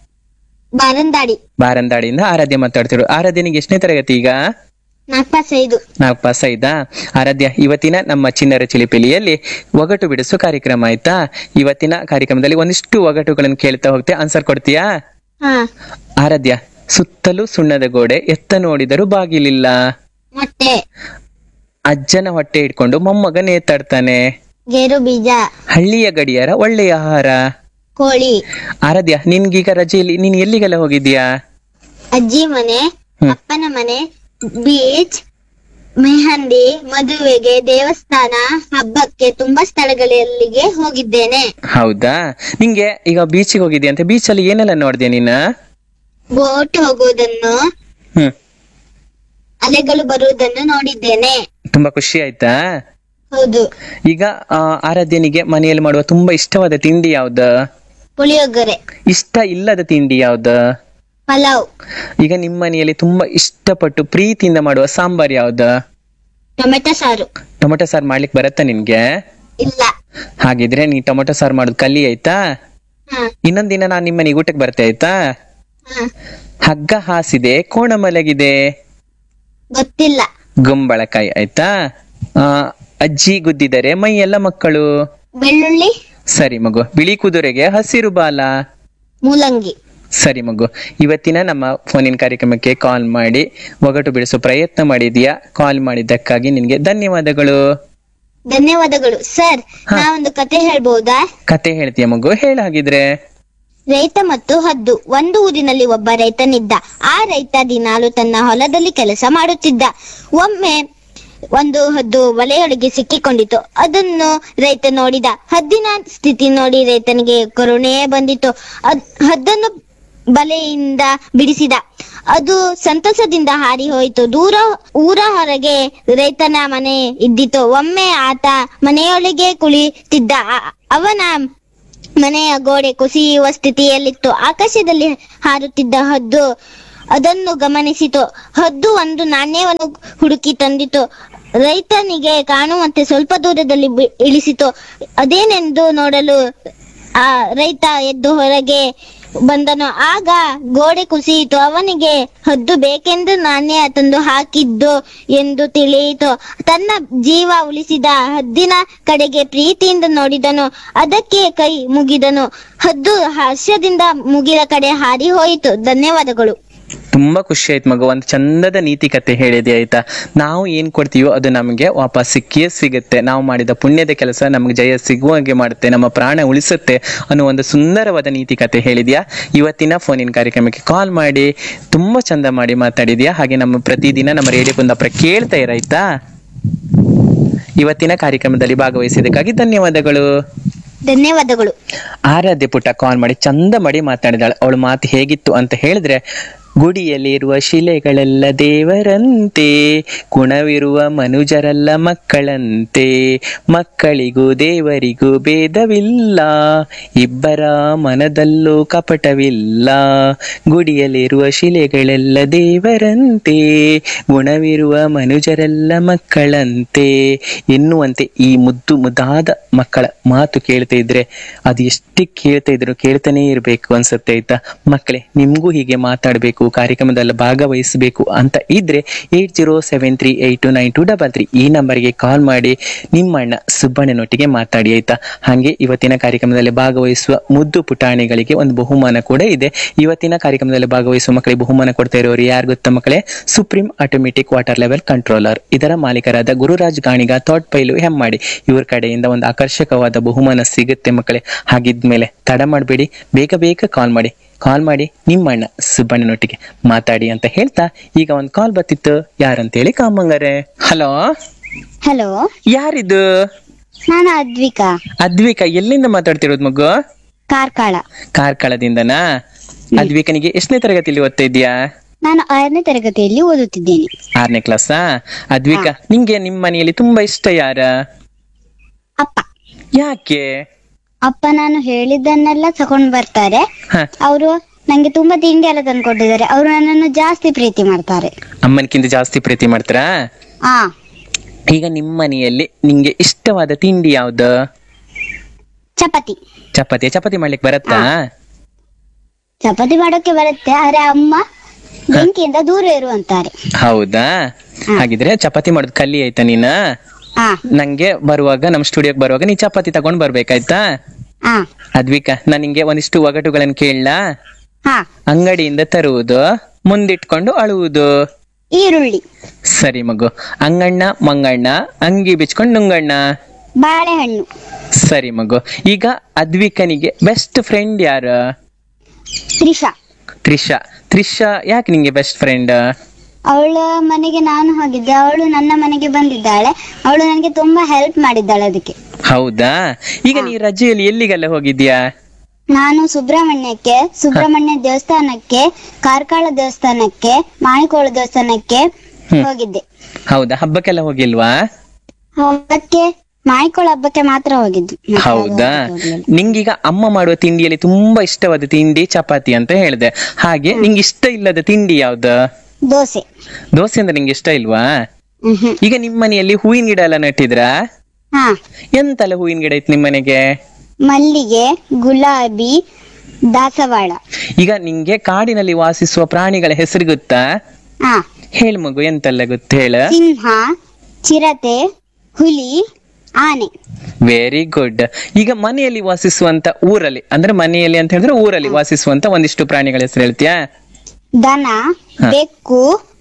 ಬಾರಂದಾಡಿ ಬಾರಂದಾಡಿಯಿಂದ ಆರಾಧ್ಯ ಮಾತಾಡ್ತಿರೋ ಆರಾಧ್ಯನಿಗೆ ಎಷ್ಟನೇ ತರಗತಿ ಈಗ ನಾಲ್ಕು ಪಾಸ್ ಐದು ನಾಲ್ಕು ಪಾಸ್ ಆಯ್ತಾ ಆರಾಧ್ಯ ಇವತ್ತಿನ ನಮ್ಮ ಚಿನ್ನರ ಚಿಲಿಪಿಲಿಯಲ್ಲಿ ಒಗಟು ಬಿಡಿಸೋ ಕಾರ್ಯಕ್ರಮ ಆಯ್ತಾ ಇವತ್ತಿನ ಕಾರ್ಯಕ್ರಮದಲ್ಲಿ ಒಂದಿಷ್ಟು ಒಗಟುಗಳನ್ನು ಕೇಳ್ತಾ ಹೋಗ್ತೆ ಆನ್ಸರ್ ಕೊಡ್ತೀಯಾ ಹಾ ಆರಾಧ್ಯ ಸುತ್ತಲೂ ಸುಣ್ಣದ ಗೋಡೆ ಎತ್ತ ನೋಡಿದರೂ ಬಾಗಿಲಿಲ್ಲ ಮೊಟ್ಟೆ ಅಜ್ಜನ ಹೊಟ್ಟೆ ಇಟ್ಕೊಂಡು ಮೊಮ್ಮಗ ನೇತಾಡ್ತಾನೆ ಗೇರು ಬೀಜ ಹಳ್ಳಿಯ ಗಡಿಯಾರ ಒಳ್ಳೆಯ ಆಹಾರ ಕೋಳಿ ಆರಾಧ್ಯ ನಿನ್ಗೀಗ ರಜೆಯಲ್ಲಿ ನೀನ್ ಎಲ್ಲಿಗೆಲ್ಲ ಹೋಗಿದ್ಯಾ ಅಜ್ಜಿ ಮನೆ ಹ್ಮ್. ಅಪ್ಪನ ಮನೆ ಬೀಚ್ ಮೆಹಂದಿ ಮದುವೆಗೆ ದೇವಸ್ಥಾನ ಹಬ್ಬಕ್ಕೆ ತುಂಬಾ ಸ್ಥಳಗಳಲ್ಲಿಗೆ ಹೋಗಿದ್ದೇನೆ ಹೌದಾ ನಿಂಗೆ ಈಗ ಬೀಚಿಗೆ ಹೋಗಿದ್ಯಾ ಅಂತ ಬೀಚಲ್ಲಿ ಏನೆಲ್ಲ ನೋಡ್ದೆ ನೀನ ಬೋಟ್ ಹೋಗುವುದನ್ನು ಹ್ಮ್ ಅಲೆಗಳು ಬರುವುದನ್ನು ನೋಡಿದ್ದೇನೆ ತುಂಬಾ ಖುಷಿ ಆಯ್ತಾ ಹೌದು ಈಗ ಆ, ಆರಾಧ್ಯನಿಗೆ ಮನೆಯಲ್ಲಿ ಮಾಡುವ ತುಂಬಾ ಇಷ್ಟವಾದ ತಿಂಡಿ ಯಾವ್ದು ಪುಳಿಯೋಗರೆ ಇಷ್ಟ ಇಲ್ಲದ ತಿಂಡಿ ಯಾವ್ದು ಪಲಾವ್ ಈಗ ನಿಮ್ಮ ಮನೆಯಲ್ಲಿ ತುಂಬಾ ಇಷ್ಟಪಟ್ಟು ಪ್ರೀತಿಯಿಂದ ಮಾಡುವ ಸಾಂಬಾರ್ ಯಾವ್ದು ಟೊಮೆಟೊ ಸಾರು ಟೊಮೊಟೊ ಸಾರು ಮಾಡ್ಲಿಕ್ಕೆ ಬರತ್ತಾ ನಿನ್ಗೆ ಇಲ್ಲ ಹಾಗಿದ್ರೆ ನೀ ಟೊಮೊಟೊ ಸಾರು ಮಾಡೋದು ಕಲಿ ಆಯ್ತಾ ಹ ಇನ್ನೊಂದ್ ದಿನ ನಾನ್ ನಿಮ್ಮ ಮನೆಗೆ ಊಟಕ್ಕೆ ಬರ್ತೆ ಆಯ್ತಾ ಹ ಹಗ್ಗ ಹಾಸಿದೆ ಕೋಣ ಮಲಗಿದೆ ಗೊತ್ತಿಲ್ಲ ಗುಂಬಳಕಾಯಿ ಆಯ್ತಾ ಆ ಅಜ್ಜಿ ಗುದ್ದಿದರೆ ಮೈ ಎಲ್ಲ ಮಕ್ಕಳು ಬೆಳ್ಳುಳ್ಳಿ ಸರಿ ಮಗು ಬಿಳಿ ಕುದುರೆಗೆ ಹಸಿರು ಬಾಲ ಮೂಲಂಗಿ ಸರಿ ಮಗು ಇವತ್ತಿನ ನಮ್ಮ ಫೋನಿನ ಕಾರ್ಯಕ್ರಮಕ್ಕೆ ಕಾಲ್ ಮಾಡಿ ಒಗಟು ಬಿಡಿಸೋ ಪ್ರಯತ್ನ ಮಾಡಿದ್ಯಾ ಕಾಲ್ ಮಾಡಿದ್ದಕ್ಕಾಗಿ ನಿನ್ಗೆ ಧನ್ಯವಾದಗಳು ಧನ್ಯವಾದಗಳು ಸರ್ ಹ. ನಾವೊಂದು ಕತೆ ಹೇಳ್ಬಹುದಾ ಕತೆ ಹೇಳ್ತೀಯ ಮಗು ಹೇಳ ಹಾಗಿದ್ರೆ ರೈತ ಮತ್ತು ಹದ್ದು ಒಂದು ಊರಿನಲ್ಲಿ ಒಬ್ಬ ರೈತನಿದ್ದ ಆ ರೈತ ದಿನಾಲು ತನ್ನ ಹೊಲದಲ್ಲಿ ಕೆಲಸ ಮಾಡುತ್ತಿದ್ದ ಒಮ್ಮೆ ಒಂದು ಹದ್ದು ವಲೆಯೊಳಗೆ ಸಿಕ್ಕಿಕೊಂಡಿತು ಅದನ್ನು ರೈತ ನೋಡಿದ ಹದ್ದಿನ ಸ್ಥಿತಿ ನೋಡಿ ರೈತನಿಗೆ ಕರುಣೆಯೇ ಬಂದಿತು ಅದ್ ಹದ್ದನ್ನು ಬಲೆಯಿಂದ ಬಿಡಿಸಿದ ಅದು ಸಂತಸದಿಂದ ಹಾರಿ ಹೋಯಿತು ದೂರ ಊರ ಹೊರಗೆ ರೈತನ ಮನೆ ಇದ್ದಿತು ಒಮ್ಮೆ ಆತ ಮನೆಯೊಳಗೆ ಕುಳಿತಿದ್ದ ಆ- ಅವನ ಮನೆಯ ಗೋಡೆ ಕುಸಿಯುವ ಸ್ಥಿತಿಯಲ್ಲಿತ್ತು ಆಕಾಶದಲ್ಲಿ ಹಾರುತ್ತಿದ್ದ ಹದ್ದು ಅದನ್ನು ಗಮನಿಸಿತು ಹದ್ದು ಒಂದು ನಾಣ್ಯವನ್ನು ಹುಡುಕಿ ತಂದಿತು ರೈತನಿಗೆ ಕಾಣುವಂತೆ ಸ್ವಲ್ಪ ದೂರದಲ್ಲಿ ಬಿ- ಇಳಿಸಿತು ಅದೇನೆಂದು ನೋಡಲು ಆ ರೈತ ಎದ್ದು ಹೊರಗೆ ಬಂದನು ಆಗ ಗೋಡೆ ಕುಸಿಯಿತು ಅವನಿಗೆ ಹದ್ದು ಬೇಕೆಂದು ನಾನೇ ತಂದು ಹಾಕಿದ್ದು ಎಂದು ತಿಳಿಯಿತು ತನ್ನ ಜೀವ ಉಳಿಸಿದ ಹದ್ದಿನ ಕಡೆಗೆ ಪ್ರೀತಿಯಿಂದ ನೋಡಿದನು ಅದಕ್ಕೆ ಕೈ ಮುಗಿದನು ಹದ್ದು ಹಾಸ್ಯದಿಂದ ಮುಗಿದ ಕಡೆ ಹಾರಿ ಹೋಯಿತು ಧನ್ಯವಾದಗಳು ತುಂಬಾ ಖುಷಿ ಆಯ್ತು ಮಗು ಒಂದು ಚಂದದ ನೀತಿ ಕತೆ ಹೇಳಿದೆ ಆಯ್ತಾ ನಾವು ಏನ್ ಕೊಡ್ತೀವೋ ಅದು ನಮಗೆ ವಾಪಸ್ ಸಿಕ್ಕಿಯೇ ಸಿಗುತ್ತೆ ನಾವು ಮಾಡಿದ ಪುಣ್ಯದ ಕೆಲಸ ನಮ್ಗೆ ಜಯ ಸಿಗುವಾಗೆ ಮಾಡುತ್ತೆ ನಮ್ಮ ಪ್ರಾಣ ಉಳಿಸುತ್ತೆ ಅನ್ನೋ ಒಂದು ಸುಂದರವಾದ ನೀತಿ ಕತೆ ಹೇಳಿದ್ಯಾ ಇವತ್ತಿನ ಫೋನಿನ ಕಾರ್ಯಕ್ರಮಕ್ಕೆ ಕಾಲ್ ಮಾಡಿ ತುಂಬಾ ಚಂದ ಮಾಡಿ ಮಾತಾಡಿದ್ಯಾ ಹಾಗೆ ನಮ್ಮ ಪ್ರತಿದಿನ ನಮ್ಮ ರೇಡಿಯೋ ಕುಂದಾಪುರ ಕೇಳ್ತಾ ಇರಾಯ್ತಾ ಇವತ್ತಿನ ಕಾರ್ಯಕ್ರಮದಲ್ಲಿ ಭಾಗವಹಿಸಿದ್ದಕ್ಕಾಗಿ ಧನ್ಯವಾದಗಳು ಧನ್ಯವಾದಗಳು ಆರಾಧ್ಯ ಪುಟ್ಟ ಕಾಲ್ ಮಾಡಿ ಚಂದ ಮಾಡಿ ಮಾತಾಡಿದಾಳೆ ಅವಳ ಮಾತು ಹೇಗಿತ್ತು ಅಂತ ಹೇಳಿದ್ರೆ ಗುಡಿಯಲ್ಲಿರುವ ಶಿಲೆಗಳೆಲ್ಲ ದೇವರಂತೆ ಗುಣವಿರುವ ಮನುಜರಲ್ಲ ಮಕ್ಕಳಂತೆ ಮಕ್ಕಳಿಗೂ ದೇವರಿಗೂ ಭೇದವಿಲ್ಲ ಇಬ್ಬರ ಮನದಲ್ಲೂ ಕಪಟವಿಲ್ಲ ಗುಡಿಯಲ್ಲಿರುವ ಶಿಲೆಗಳೆಲ್ಲ ದೇವರಂತೆ ಗುಣವಿರುವ ಮನುಜರೆಲ್ಲ ಮಕ್ಕಳಂತೆ ಎನ್ನುವಂತೆ ಈ ಮುದ್ದು ಮುದ್ದಾದ ಮಕ್ಕಳ ಮಾತು ಕೇಳ್ತಾ ಇದ್ರೆ ಅದು ಎಷ್ಟು ಕೇಳ್ತಾ ಇದ್ರು ಕೇಳ್ತಾನೆ ಇರ್ಬೇಕು ಅನ್ಸುತ್ತೆ ಆಯ್ತಾ ಮಕ್ಕಳೇ ನಿಮ್ಗೂ ಹೀಗೆ ಮಾತಾಡ್ಬೇಕು ಕಾರ್ಯಕ್ರಮದಲ್ಲಿ ಭಾಗವಹಿಸಬೇಕು ಅಂತ ಇದ್ರೆ eight zero seven three eight two nine two double three ಈ ನಂಬರ್ಗೆ ಕಾಲ್ ಮಾಡಿ ನಿಮ್ಮಣ್ಣ ಸುಬ್ಬಣ್ಣನೊಟ್ಟಿಗೆ ಮಾತಾಡಿ ಆಯ್ತಾ ಹಾಗೆ ಇವತ್ತಿನ ಕಾರ್ಯಕ್ರಮದಲ್ಲಿ ಭಾಗವಹಿಸುವ ಮುದ್ದು ಪುಟಾಣಿಗಳಿಗೆ ಒಂದು ಬಹುಮಾನ ಕೂಡ ಇದೆ ಇವತ್ತಿನ ಕಾರ್ಯಕ್ರಮದಲ್ಲಿ ಭಾಗವಹಿಸುವ ಮಕ್ಕಳಿಗೆ ಬಹುಮಾನ ಕೊಡ್ತಾ ಇರೋರು ಯಾರು ಗೊತ್ತಾ ಮಕ್ಕಳೇ Supreme automatic water level controller ಇದರ ಮಾಲೀಕರಾದ ಗುರುರಾಜ್ ಗಾಣಿಗ ಥಾಟ್ ಪೈಲು ಹೆಮ್ಮಾಡಿ ಇವ್ರ ಕಡೆಯಿಂದ ಒಂದು ಆಕರ್ಷಕವಾದ ಬಹುಮಾನ ಸಿಗುತ್ತೆ ಮಕ್ಕಳೇ ಹಾಗಿದ್ಮೇಲೆ ತಡ ಮಾಡಬೇಡಿ ಬೇಗ ಬೇಗ ಕಾಲ್ ಮಾಡಿ ಕಾಲ್ ಮಾಡಿ ನಿಮ್ಮಣ್ಣ ಸುಬ್ಬಣ್ಣನೊಟ್ಟಿಗೆ ಮಾತಾಡಿ ಅಂತ ಹೇಳ್ತಾ ಈಗ ಒಂದು ಕಾಲ್ ಬತ್ತಿತ್ತು ಯಾರಂತೇಳಿ ಕಾಮಂಗರೆ ಹಲೋ ಹಲೋ ಯಾರಿದು ನಾನು ಅದ್ವಿಕಾ ಅದ್ವಿಕಾ ಎಲ್ಲಿಂದ ಮಾತಾಡ್ತಿರೋದು ಮಗು ಕಾರ್ಕಳ ಕಾರ್ಕಳದಿಂದನಾ ಅದ್ವಿಕನಿಗೆ ಎಷ್ಟನೇ ತರಗತಿಯಲ್ಲಿ ಓದ್ತಾ ಇದೀಯಾ ನಾನು ಆರನೇ ತರಗತಿಯಲ್ಲಿ ಓದುತ್ತಿದ್ದೇನೆ ಆರನೇ ಕ್ಲಾಸಾ ಅದ್ವಿಕಾ ನಿಂಗೆ ನಿಮ್ ಮನೆಯಲ್ಲಿ ತುಂಬಾ ಇಷ್ಟ ಯಾರ ಅಪ್ಪ ಯಾಕೆ ಅಪ್ಪ ನಾನು ಹೇಳಿದ್ದನ್ನೆಲ್ಲ ತಗೊಂಡ್ ಬರ್ತಾರೆ ಹ ಅವರು ನಂಗೆ ತುಂಬಾ ತಿಂಡಿ ಎಲ್ಲ ತಂದ್ಕೊಟ್ಟಿದ್ದಾರೆ ಅವರು ನನ್ನನ್ನು ಜಾಸ್ತಿ ಪ್ರೀತಿ ಮಾಡ್ತಾರೆ ಅಮ್ಮನಕ್ಕಿಂತ ಜಾಸ್ತಿ ಪ್ರೀತಿ ಮಾಡ್ತಾರಾ ಆ ಈಗ ನಿಮ್ ಮನೆಯಲ್ಲಿ ನಿಂಗೆ ಇಷ್ಟವಾದ ತಿಂಡಿ ಯಾವ್ದು ಚಪಾತಿ ಚಪಾತಿ ಚಪಾತಿ ಮಾಡ್ಲಿಕ್ಕೆ ಬರತ್ತಾ ಚಪಾತಿ ಮಾಡೋಕೆ ಬರುತ್ತೆ ಆದ್ರೆ ಅಮ್ಮ ಬೆಂಕಿಯಿಂದ ದೂರ ಇರು ಅಂತಾರೆ ಹೌದಾ ಹಾಗಿದ್ರೆ ಚಪಾತಿ ಮಾಡೋದ್ ಕಲಿ ಆಯ್ತಾ ನೀನ ಆ ನಂಗೆ ಬರುವಾಗ ನಮ್ ಸ್ಟುಡಿಯೋಕ್ ಬರುವಾಗ ನೀ ಚಪಾತಿ ತಗೊಂಡ್ ಬರ್ಬೇಕಾಯ್ತಾ ಆ ಅದ್ವಿಕಾ ನಾನ್ ನಿಂಗೆ ಒಂದಿಷ್ಟು ಒಗಟುಗಳನ್ನ ಕೇಳಲಾ ಹಾ ಅಂಗಡಿಯಿಂದ ತರುವುದು ಮುಂದಿಟ್ಕೊಂಡು ಅಳುವುದು ಈರುಳ್ಳಿ ಸರಿ ಮಗು ಅಂಗಣ್ಣ ಮಂಗಣ್ಣ ಅಂಗಿ ಬಿಚ್ಕೊಂಡ್ ನುಂಗಣ್ಣ ಬಾಳೆಹಣ್ಣು ಸರಿ ಮಗು ಈಗ ಅದ್ವಿಕನಿಗೆ ಬೆಸ್ಟ್ ಫ್ರೆಂಡ್ ಯಾರು ತ್ರಿಷಾ ತ್ರಿಷಾ ತ್ರಿಷಾ ಯಾಕೆ ನಿಂಗೆ ಬೆಸ್ಟ್ ಫ್ರೆಂಡ್ ಅವಳ ಮನೆಗೆ ನಾನು ಹೋಗಿದ್ದೆ ಅವಳು ನನ್ನ ಮನೆಗೆ ಬಂದಿದ್ದಾಳೆ ಅವಳು ನನಗೆ ತುಂಬಾ ಹೆಲ್ಪ್ ಮಾಡಿದ್ದಾಳೆ ಅದಕ್ಕೆ ಹೌದಾ ಈಗ ನೀ ರಜೆಯಲ್ಲಿ ಎಲ್ಲಿಗೆಲ್ಲ ಹೋಗಿದ್ಯಾ ನಾನು ಸುಬ್ರಹ್ಮಣ್ಯಕ್ಕೆ ಸುಬ್ರಹ್ಮಣ್ಯ ದೇವಸ್ಥಾನಕ್ಕೆ ಕಾರ್ಕಳ ದೇವಸ್ಥಾನಕ್ಕೆ ಮಾಣಿಕೋಳ ದೇವಸ್ಥಾನಕ್ಕೆ ಹ್ಮ್. ಹೋಗಿದ್ದೆ ಹೌದಾ ಹಬ್ಬಕ್ಕೆಲ್ಲ ಹೋಗಿಲ್ವಾ ಹಬ್ಬಕ್ಕೆ ಮಾಣಿಕೋಳ ಹಬ್ಬಕ್ಕೆ ಮಾತ್ರ ಹೋಗಿದ್ದು ಮತ್ತೆ ಹೌದಾ ಯಾವ್ದು ಹೋಗ್ಲಿಲ್ಲ. ನಿಂಗೀಗ ಅಮ್ಮ ಮಾಡುವ ತಿಂಡಿಯಲ್ಲಿ ತುಂಬಾ ಇಷ್ಟವಾದ ತಿಂಡಿ ಚಪಾತಿ ಅಂತ ಹೇಳಿದೆ ಹಾಗೆ ನಿಂಗೆ ಇಷ್ಟ ಇಲ್ಲದ ತಿಂಡಿ ಯಾವ್ದು ದೋಸೆ ದೋಸೆ ಅಂದ್ರೆ ನಿಂಗೆ ಇಷ್ಟ ಇಲ್ವಾ ಹ್ಮ್ ಹ್ಮ್. ಈಗ ನಿಮ್ ಮನೆಯಲ್ಲಿ ಹೂವಿನ ಗಿಡ ಎಲ್ಲ ನೆಟ್ಟಿದ್ರಾ ಹಾ ಎಂತೆಲ್ಲ ಹೂವಿನ ಗಿಡ ಇತ್ತು ನಿಮ್ ಮನೆಗೆ ಮಲ್ಲಿಗೆ ಗುಲಾಬಿ ದಾಸವಾಳ ಈಗ ನಿಂಗೆ ಕಾಡಿನಲ್ಲಿ ವಾಸಿಸುವ ಪ್ರಾಣಿಗಳ ಹೆಸರು ಗೊತ್ತಾ ಹಾ ಹೇಳ್ ಮಗು ಎಂತೆಲ್ಲ ಗೊತ್ತ ಹೇಳ ಸಿಂಹ ಚಿರತೆ ಹುಲಿ ಆನೆ ವೆರಿ ಗುಡ್ ಈಗ ಮನೆಯಲ್ಲಿ ವಾಸಿಸುವಂತ ಊರಲ್ಲಿ ಅಂದ್ರೆ ಮನೆಯಲ್ಲಿ ಅಂತ ಹೇಳಿದ್ರೆ ಊರಲ್ಲಿ ವಾಸಿಸುವಂತ ಒಂದಿಷ್ಟು ಪ್ರಾಣಿಗಳ ಹೆಸರು ಹೇಳ್ತೀಯಾ ದನ ಹಾ. ಬೆಕ್ಕು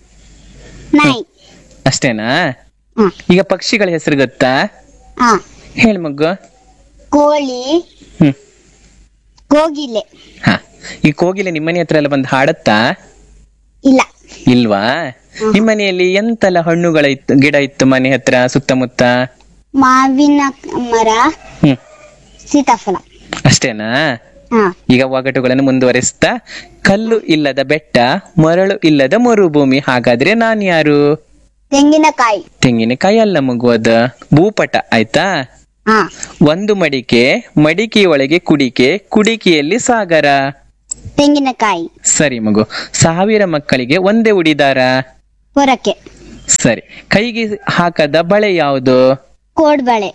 ನಾಯಿ ಅಷ್ಟೇನಾ ಹಾ ಈಗ ಪಕ್ಷಿಗಳ ಹೆಸರು ಗೊತ್ತಾ ಹಾ ಹೇಳ್ ಮಗು ಕೋಳಿ ಹ್ಮ್ ಕೋಗಿಲೆ ಹ ಈ ಕೋಗಿಲೆ ನಿಮ್ಮನೆ ಹತ್ರ ಎಲ್ಲ ಬಂದು ಹಾಡತ್ತಾ ಇಲ್ಲ ಇಲ್ವಾ ನಿಮ್ಮನೆಯಲ್ಲಿ ಎಂತೆಲ್ಲ ಹಣ್ಣುಗಳ ಇತ್ತು ಗಿಡ ಇತ್ತು ಮನೆ ಹತ್ರ ಸುತ್ತಮುತ್ತ ಮಾವಿನ ಮರ ಹ್ಮ್ ಸೀತಾಫಲ ಅಷ್ಟೇನಾ ಹಾ ಈಗ ಒಗಟುಗಳನ್ನು ಮುಂದುವರಿಸ್ತಾ ಕಲ್ಲು ಇಲ್ಲದ ಬೆಟ್ಟ ಮರಳು ಇಲ್ಲದ ಮರುಭೂಮಿ ಹಾಗಾದ್ರೆ ನಾನ್ ಯಾರು ತೆಂಗಿನಕಾಯಿ ತೆಂಗಿನಕಾಯಿ ಅಲ್ಲ ಮಗುವದ ಭೂಪಟ ಆಯ್ತಾ ಹಾ ಒಂದು ಮಡಿಕೆ ಮಡಿಕೆಯೊಳಗೆ ಕುಡಿಕೆ ಕುಡಿಕೆಯಲ್ಲಿ ಸಾಗರ ತೆಂಗಿನಕಾಯಿ ಸರಿ ಮಗು ಸಾವಿರ ಮಕ್ಕಳಿಗೆ ಒಂದೇ ಉಡಿದಾರ ಹೊರಕ್ಕೆ ಸರಿ ಕೈಗೆ ಹಾಕದ ಬಳೆ ಯಾವುದು ಕೋಡ್ಬಳೆ